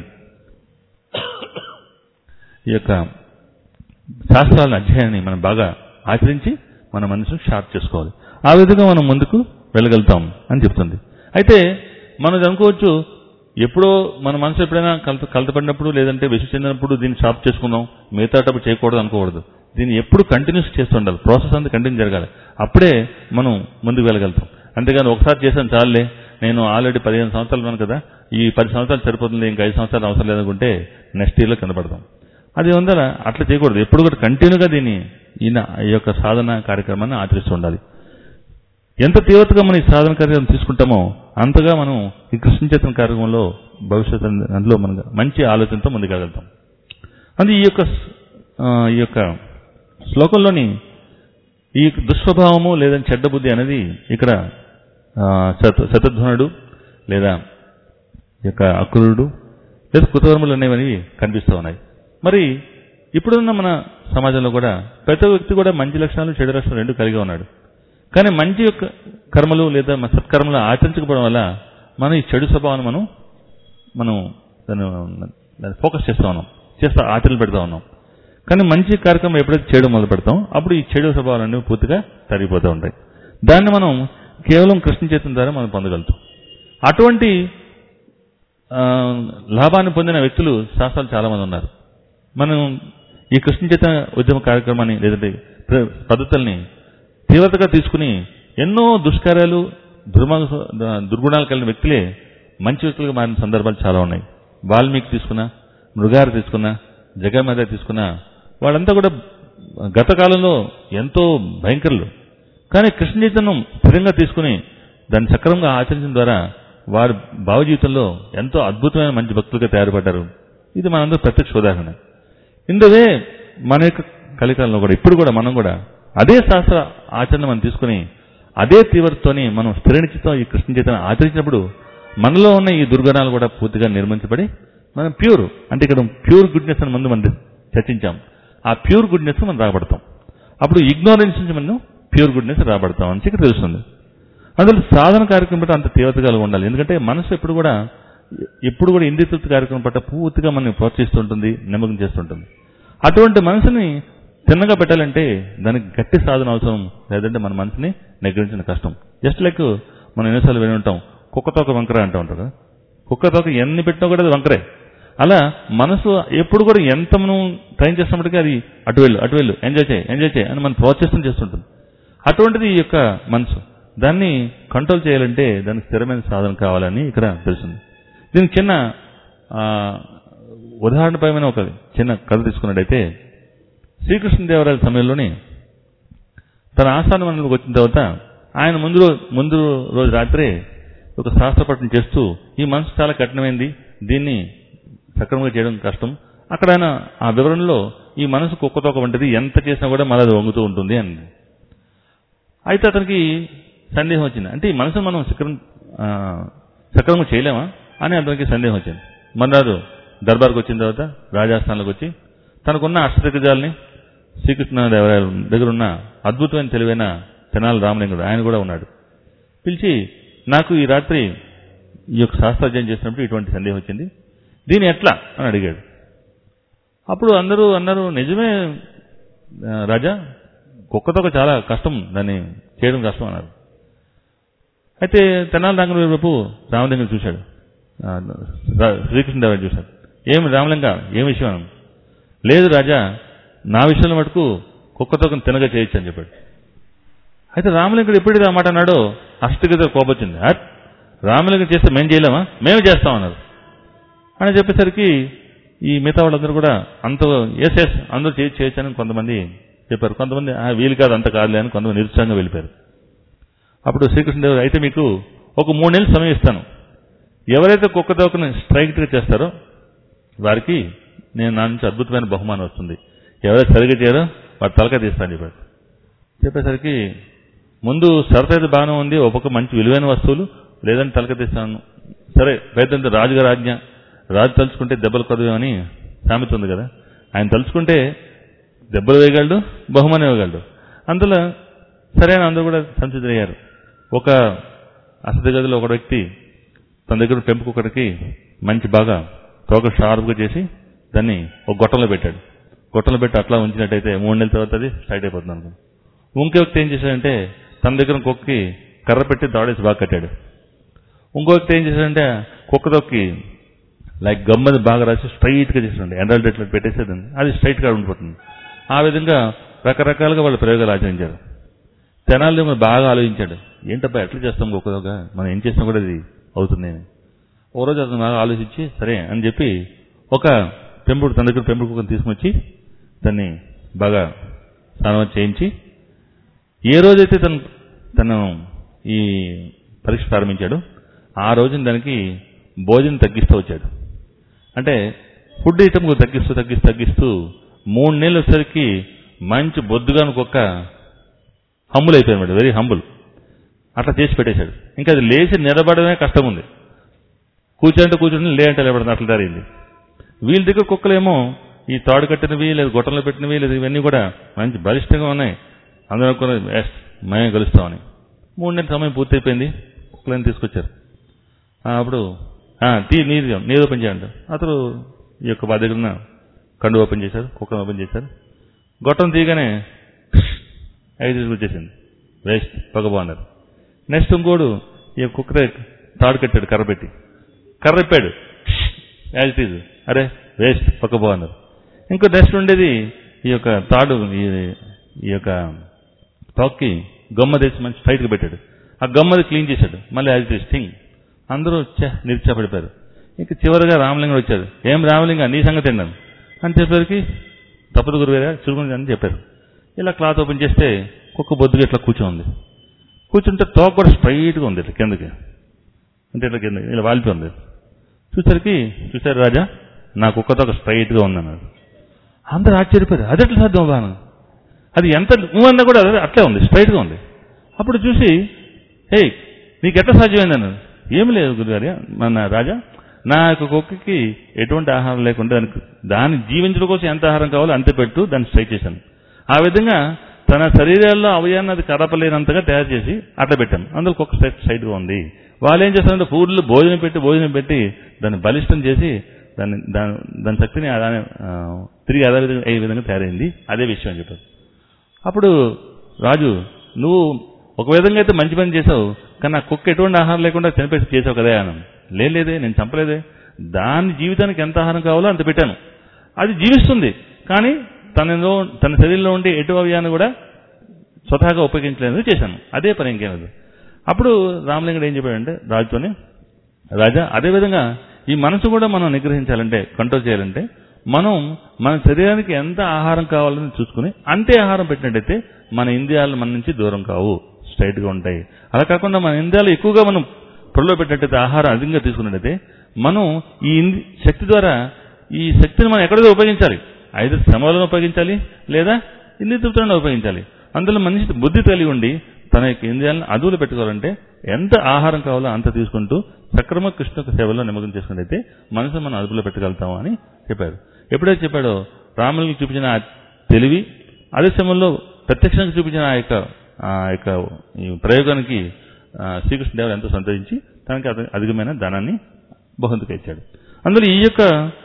ఈ యొక్క శాస్త్రాల అధ్యయనాన్ని మనం బాగా ఆచరించి మన మనసును షార్ప్ చేసుకోవాలి ఆ విధంగా మనం ముందుకు వెళ్ళగలుగుతాం అని చెప్తుంది అయితే మనం అనుకోవచ్చు ఎప్పుడో మన మనసు ఎప్పుడైనా కలత కలతపడినప్పుడు లేదంటే విసు చెందినప్పుడు దీన్ని షార్ప్ చేసుకుందాం మిగతాటప్పుడు చేయకూడదు అనుకోకూడదు దీన్ని ఎప్పుడు కంటిన్యూస్ చేస్తుండాలి ప్రాసెస్ అంతా కంటిన్యూ జరగాలి అప్పుడే మనం ముందుకు వెళ్ళగలుగుతాం అంతేగాని ఒకసారి చేశాను చాలులే నేను ఆల్రెడీ పదిహేను సంవత్సరాలు ఉన్నాను కదా ఈ పది సంవత్సరాలు సరిపోతుంది ఇంకా ఐదు సంవత్సరాలు అవసరం లేదనుకుంటే నెక్స్ట్ ఇయర్లో కింద పడతాం అది ఉందా అట్లా చేయకూడదు ఎప్పుడు కూడా కంటిన్యూగా దీన్ని ఈయన ఈ యొక్క సాధన కార్యక్రమాన్ని ఆచరిస్తూ ఉండాలి ఎంత తీవ్రతగా మనం ఈ సాధన కార్యక్రమం తీసుకుంటామో అంతగా మనం ఈ కృష్ణ చైతన్య కార్యక్రమంలో భవిష్యత్ అందులో మనం మంచి ఆలోచనతో ముందుకెళ్తాం అది ఈ యొక్క ఆ, ఈ యొక్క శ్లోకంలోని ఈ దుస్వభావము లేదా చెడ్డ బుద్ధి అనేది ఇక్కడ ఆ, శత శతధ్వనుడు లేదా ఈ యొక్క అక్రూరుడు లేదా కుతవర్ములు అనేవి కనిపిస్తూ ఉన్నాయి మరి ఇప్పుడున్న మన సమాజంలో కూడా ప్రతి వ్యక్తి కూడా మంచి లక్షణాలు చెడు లక్షణాలు రెండు కలిగి ఉన్నాడు కానీ మంచి యొక్క కర్మలు లేదా మన సత్కర్మలు ఆచరించకపోవడం వల్ల మనం ఈ చెడు స్వభావాన్ని మనం మనం దాన్ని దాన్ని ఫోకస్ చేస్తూ ఉన్నాం చేస్తా ఆచరణ పెడతా ఉన్నాం కానీ మంచి కార్యక్రమం ఎప్పుడైతే చేయడం మొదలు పెడతాం అప్పుడు ఈ చెడు స్వభావాలన్నీ పూర్తిగా తరిగిపోతూ ఉంటాయి దాన్ని మనం కేవలం కృష్ణ చేతుల ద్వారా మనం పొందగలుగుతాం అటువంటి ఆ, లాభాన్ని పొందిన వ్యక్తులు శాస్త్రాలు చాలా మంది ఉన్నారు మనం ఈ కృష్ణ చైతన్య ఉద్యమ కార్యక్రమాన్ని లేదంటే ప్ర- పద్ధతుల్ని తీవ్రతగా తీసుకుని ఎన్నో దుష్కార్యాలు దుర్మార్గ దుర్గుణాలు కలిగిన వ్యక్తులే మంచి వ్యక్తులుగా మారిన సందర్భాలు చాలా ఉన్నాయి వాల్మీకి తీసుకున్నా మృగారు తీసుకున్నా జగన్మాత తీసుకున్నా వాళ్ళంతా కూడా గత కాలంలో ఎంతో భయంకరులు కానీ కృష్ణ చైతన్యం స్థిరంగా తీసుకుని దాన్ని సక్రమంగా ఆచరించడం ద్వారా వారి భావ జీవితంలో ఎంతో అద్భుతమైన మంచి భక్తులుగా తయారుపడ్డారు ఇది మనందరూ ప్రత్యక్ష ఉదాహరణ ఇందువే మన యొక్క కలికాలంలో కూడా ఇప్పుడు కూడా మనం కూడా అదే శాస్త్ర ఆచరణ మనం తీసుకుని అదే తీవ్రతతోని మనం స్థిరనిచ్చితో ఈ కృష్ణ చైతన్యం ఆచరించినప్పుడు మనలో ఉన్న ఈ దుర్గుణాలు కూడా పూర్తిగా నిర్మించబడి మనం ప్యూర్ అంటే ఇక్కడ ప్యూర్ గుడ్నెస్ అని ముందు మనం చర్చించాం ఆ ప్యూర్ గుడ్నెస్ మనం రాబడతాం అప్పుడు ఇగ్నోరెన్స్ నుంచి మనం ప్యూర్ గుడ్నెస్ రాబడతాం అని ఇక్కడ తెలుస్తుంది అందులో సాధన కార్యక్రమం పట్ల అంత తీవ్రతగా ఉండాలి ఎందుకంటే మనసు ఎప్పుడు కూడా ఎప్పుడు కూడా ఇంద్రియ తృప్తి కార్యక్రమం పట్ల పూర్తిగా మనం ప్రోత్సహిస్తుంటుంది నిమగ్నం చేస్తుంటుంది అటువంటి మనసుని తిన్నగా పెట్టాలంటే దానికి గట్టి సాధన అవసరం లేదంటే మన మనసుని నిగ్రహించిన కష్టం జస్ట్ లైక్ మనం ఎన్నోసార్లు విని ఉంటాం కుక్కతోక వంకర అంటూ ఉంటారు కదా కుక్కతోక ఎన్ని పెట్టినా కూడా అది వంకరే అలా మనసు ఎప్పుడు కూడా ఎంత మనం ట్రైన్ చేస్తున్నప్పటికీ అది అటు వెళ్ళు అటు వెళ్ళు ఎంజాయ్ చేయి ఎంజాయ్ చేయి అని మనం ప్రోత్సహితం చేస్తుంటుంది అటువంటిది ఈ యొక్క మనసు దాన్ని కంట్రోల్ చేయాలంటే దానికి స్థిరమైన సాధన కావాలని ఇక్కడ తెలుస్తుంది దీనికి చిన్న ఆ, ఉదాహరణపరమైన ఒక చిన్న కథ తీసుకున్నట్టయితే శ్రీకృష్ణదేవరాయల సమయంలోనే తన ఆస్థాన మండలికి వచ్చిన తర్వాత ఆయన ముందు రో- ముందు రోజు రాత్రే ఒక శాస్త్రపఠనం చేస్తూ ఈ మనసు చాలా కఠినమైంది దీన్ని సక్రమంగా చేయడం కష్టం అక్కడ ఆయన ఆ వివరణలో ఈ మనసు కుక్కతోక వంటిది ఎంత చేసినా కూడా మళ్ళీ అది వంగుతూ ఉంటుంది అని అయితే అతనికి సందేహం వచ్చింది అంటే ఈ మనసును మనం సక్రం ఆ, సక్రమంగా చేయలేమా అని అతనికి సందేహం వచ్చింది మర్నాడు దర్బార్కి వచ్చిన తర్వాత రాజాస్థానంలోకి వచ్చి తనకున్న అష్టదిగ్గజాలని శ్రీకృష్ణదేవరాయల దగ్గర ఉన్న అద్భుతమైన తెలివైన తెనాలి రామలింగుడు ఆయన కూడా ఉన్నాడు పిలిచి నాకు ఈ రాత్రి ఈ యొక్క శాస్త్రాధ్యయనం చేసినప్పుడు ఇటువంటి సందేహం వచ్చింది దీని ఎట్లా అని అడిగాడు అప్పుడు అందరూ అన్నారు నిజమే ఆ, రాజా కుక్కతోక చాలా కష్టం దాన్ని చేయడం కష్టం అన్నారు అయితే తెనాలి రంగం వైపు రామలింగం చూశాడు ఆ, రా- శ్రీకృష్ణదేవరాయలు చూశాడు ఏమి రామలింగ ఏం విషయం అన్నాడు. లేదు రాజా నా విషయంలో మటుకు కుక్కతోకను తినగా చేయొచ్చు అని చెప్పాడు అయితే రామలింగుడు ఎప్పుడు ఆ మాట అన్నాడో అష్టగత కోపొచ్చింది "అట్, రామలింగం చేస్తే మేము చేయలేమా మేము చేస్తాం అన్నారు అని చెప్పేసరికి ఈ మిగతా వాళ్ళందరూ కూడా అంత ఎస్ ఎస్ అందరూ చేయి చేయొచ్చు అని కొంతమంది చెప్పారు కొంతమంది "ఆ, వీలు కాదు అంత కాదులే అని కొంతమంది నిరుత్సాహంగా వెళ్ళిపోయారు అప్పుడు శ్రీకృష్ణదేవుడు అయితే మీకు ఒక మూడు నెలలు సమయం ఇస్తాను ఎవరైతే కుక్క తోకని స్ట్రైక్ట్గా చేస్తారో వారికి నేను నా నుంచి అద్భుతమైన బహుమానం వస్తుంది ఎవరైతే సరిగ్గా చేయరో వారి తలక తీస్తాను చెప్పాడు చెప్పేసరికి ముందు షరత్ అయితే బాగానే ఉంది ఒక పక్క మంచి విలువైన వస్తువులు లేదంటే తలక తీస్తాను సరే ప్రయత్నంతో రాజుగారి ఆజ్ఞ రాజు తలుచుకుంటే దెబ్బలు కొదవేమని సామెత ఉంది కదా ఆయన తలుచుకుంటే దెబ్బలు వేయగలడు బహుమానం ఇవ్వగలడు అందులో సరైన అందరూ కూడా సంసిద్ధయ్యారు ఒక అసలు గదిలో ఒక వ్యక్తి తన దగ్గర పెంపుకు ఒకటికి మంచి బాగా తోక షార్ప్గా చేసి దాన్ని ఒక గొట్టంలో పెట్టాడు గొట్టంలో పెట్టి అట్లా ఉంచినట్టయితే మూడు నెలల తర్వాత అది స్ట్రైట్ అయిపోతుంది అనుకో ఇంకో వ్యక్తి ఏం చేశాడంటే తన దగ్గర కుక్కకి కర్ర పెట్టి దాడేసి బాగా కట్టాడు ఇంకో వ్యక్తి ఏం చేశాడంటే కుక్క తొక్కి లైక్ గమ్మది బాగా రాసి స్ట్రైట్గా చేసాడు ఎండల్ డెట్లు పెట్టేసేది అది స్ట్రైట్గా ఉండిపోతుంది ఆ విధంగా రకరకాలుగా వాళ్ళు ప్రయోగాలు ఆచరించారు తెనాలి బాగా ఆలోచించాడు ఏంటబ్బా ఎట్లా చేస్తాం కుక్కదొక మనం ఏం చేసినా కూడా ఇది అవుతుంది అని ఓ రోజు అతను బాగా ఆలోచించి సరే అని చెప్పి ఒక పెంపుడు తన దగ్గర పెంపుడు కుక్కను తీసుకొచ్చి దాన్ని బాగా స్నానం చేయించి ఏ రోజైతే తను తను ఈ పరీక్ష ప్రారంభించాడో ఆ రోజున దానికి భోజనం తగ్గిస్తూ వచ్చాడు అంటే ఫుడ్ ఐటమ్ తగ్గిస్తూ తగ్గిస్తూ తగ్గిస్తూ మూడు నెలలు వచ్చేసరికి మంచి బొద్దుగాను కుక్క హంబుల్ అయిపోయాడు వెరీ హంబుల్ అట్లా చేసి పెట్టేశాడు ఇంకా అది లేచి నిలబడమే కష్టం ఉంది కూర్చుంటే కూర్చుంటే లే అంటే లేబడుతుంది అట్లా జరిగింది వీళ్ళ దగ్గర కుక్కలేమో ఈ తాడు కట్టినవి లేదా గొట్టంలో పెట్టినవి లేదా ఇవన్నీ కూడా మంచి బలిష్టంగా ఉన్నాయి అందరూ కూడా ఎస్ మేమే గెలుస్తామని మూడు నెలల సమయం పూర్తయిపోయింది కుక్కలని తీసుకొచ్చారు ఆ, అప్పుడు "ఆ, తీ నీరు నీరు ఓపెన్ చేయండి అతను ఈ యొక్క వారి దగ్గర ఉన్న కండు ఓపెన్ చేశారు కుక్కను ఓపెన్ చేశారు గొట్టం తీయగానే ఐదు తీసుకొచ్చేసింది వేస్ట్ పగ బాగున్నారు నెక్స్ట్ ఇంకోడు ఈ కుక్కరే తాడు కట్టాడు కర్ర పెట్టి కర్ర ఇప్పాడు యాజ్ ఇట్ ఈజ్ అరే వేస్ట్ పక్క బాగున్నారు ఇంకో నెక్స్ట్ ఉండేది ఈ యొక్క తాడు ఈ ఈ యొక్క తొక్కి గమ్మ తెచ్చి మంచి టైట్గా పెట్టాడు ఆ గమ్మది క్లీన్ చేశాడు మళ్ళీ యాజ్ ఇట్ ఈస్ థింగ్ అందరూ ఛ నిరుత్సాహపడిపోయారు ఇంక చివరిగా రామలింగం వచ్చాడు ఏం రామలింగ నీ సంగతి ఏంటని అని చెప్పేసరికి తప్పదు గురువేరా చురుకుని అని చెప్పారు ఇలా క్లాత్ ఓపెన్ చేస్తే కుక్క బొద్దుగా ఇట్లా కూర్చోంది కూర్చుంటే తోక కూడా స్ట్రైట్గా ఉంది ఇట్లా కిందకి అంటే ఇట్లా కింద ఇలా వాలిపోయి ఉంది చూసరికి చూసారు రాజా నా కుక్కతో ఒక స్ట్రైట్గా ఉందన్నాడు అందరూ ఆశ్చర్యపోయారు అది ఎట్లా సాధ్యం బాను అది ఎంత నువ్వన్నా కూడా అదే అట్లే ఉంది స్ట్రైట్గా ఉంది అప్పుడు చూసి హే నీకు ఎట్లా సాధ్యమైంది అన్నాడు ఏమి లేదు గురుగారి మన రాజా నా యొక్క కుక్కకి ఎటువంటి ఆహారం లేకుండా దానికి దాన్ని జీవించడం కోసం ఎంత ఆహారం కావాలో అంతే పెట్టు దాన్ని స్ట్రైక్ చేశాను ఆ విధంగా తన శరీరాల్లో అవయాన్ని అది కదపలేనంతగా తయారు చేసి అట్లా పెట్టాను అందులో కుక్క స్ట్రైట్ సైడ్గా ఉంది వాళ్ళు ఏం చేస్తారంటే ఫుడ్లు భోజనం పెట్టి భోజనం పెట్టి దాన్ని బలిష్టం చేసి దాన్ని దాని దాని శక్తిని అలానే ఆ, తిరిగి అదే విధంగా ఏ విధంగా తయారైంది అదే విషయం అని చెప్పారు అప్పుడు రాజు నువ్వు ఒక విధంగా అయితే మంచి పని చేసావు కానీ నా కుక్క ఎటువంటి ఆహారం లేకుండా చనిపోయి చేసావు కదా అన్నాను "లే- లేదే నేను చంపలేదే దాని జీవితానికి ఎంత ఆహారం కావాలో అంత పెట్టాను అది జీవిస్తుంది కానీ తనలో తన శరీరంలో ఉండే ఎటు అవయాన్ని కూడా స్వతహాగా ఉపయోగించలేదు చేశాను అదే పని ఇంకేం లేదు అప్పుడు రామలింగుడు ఏం చెప్పాడంటే రాజుతోని రాజా అదేవిధంగా ఈ మనసు కూడా మనం నిగ్రహించాలంటే కంట్రోల్ చేయాలంటే మనం మన శరీరానికి ఎంత ఆహారం కావాలని చూసుకుని అంతే ఆహారం పెట్టినట్టయితే మన ఇంద్రియాలు మన నుంచి దూరం కావు స్ట్రైట్ గా ఉంటాయి అలా కాకుండా మన ఇంద్రియాలు ఎక్కువగా మనం పొడిలో పెట్టినట్టయితే ఆహారం అధికంగా తీసుకున్నట్టయితే మనం ఈ ఇంద్రి- శక్తి ద్వారా ఈ శక్తిని మనం ఎక్కడో ఉపయోగించాలి ఐదు శ్రమలను ఉపయోగించాలి లేదా ఇంద్రియ తృప్తులను ఉపయోగించాలి అందులో మనిషి బుద్ధి కలిగి ఉండి తన యొక్క ఇంద్రియాలను అదువులు పెట్టుకోవాలంటే ఎంత ఆహారం కావాలో అంత తీసుకుంటూ సక్రమ కృష్ణ సేవలో నిమగ్నం చేసుకున్నట్టయితే మనసు మనం అదుపులో పెట్టగలుగుతాము అని చెప్పారు ఎప్పుడైతే చెప్పాడో రాములకు చూపించిన ఆ తెలివి అదే సమయంలో ప్రత్యక్షంగా చూపించిన ఆ యొక్క ఆ యొక్క ఈ ప్రయోగానికి ఆ, శ్రీకృష్ణదేవుడు ఎంతో సంతరించి తనకి అధి- అధికమైన ధనాన్ని బహుమతిగా ఇచ్చాడు అందులో ఈ యొక్క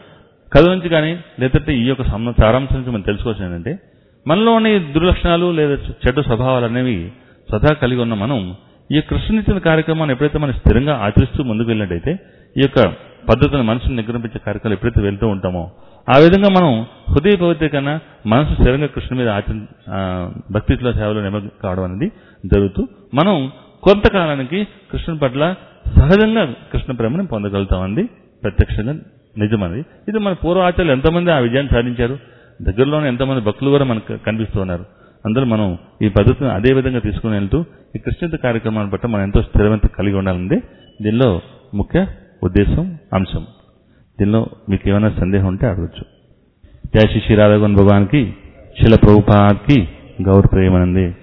కథ నుంచి కానీ లేదంటే ఈ యొక్క సమ- సారాంశం నుంచి మనం తెలుసుకోవాల్సింది ఏంటంటే మనలో ఉన్న ఈ దుర్లక్షణాలు లేదా చెడ్డ స్వభావాలు అనేవి స్వతహా కలిగి ఉన్న మనం ఈ కృష్ణనిచ్చిన కార్యక్రమాన్ని ఎప్పుడైతే మనం స్థిరంగా ఆచరిస్తూ ముందుకు వెళ్ళినట్టయితే ఈ యొక్క పద్ధతిని మనసును నిగ్రహించే కార్యక్రమాలు ఎప్పుడైతే వెళ్తూ ఉంటామో ఆ విధంగా మనం హృదయ పవిత్ర కన్నా మనసు స్థిరంగా కృష్ణ మీద ఆచరి ఆ, భక్తిలో సేవలో నిమగ్నం కావడం అనేది జరుగుతూ మనం కొంతకాలానికి కృష్ణుని పట్ల సహజంగా కృష్ణ ప్రేమని పొందగలుగుతామంది ప్రత్యక్షంగా నిజమది ఇది మన పూర్వాచార్యులు ఎంతమంది ఆ విజయాన్ని సాధించారు దగ్గరలోనే ఎంతమంది భక్తులు కూడా మనకు కనిపిస్తూ ఉన్నారు అందులో మనం ఈ పద్ధతిని అదే విధంగా తీసుకుని వెళ్తూ ఈ కృష్ణత కార్యక్రమాన్ని పట్ల మనం ఎంతో స్థిరవంత కలిగి ఉండాలండి దీనిలో ముఖ్య ఉద్దేశం అంశం దీనిలో మీకు ఏమైనా సందేహం ఉంటే అడగచ్చు జయ శ్రీ శ్రీ రాధాగోన్ భగవాన్కి శిల ప్రభుపాద్కి గౌర ప్రేమనంది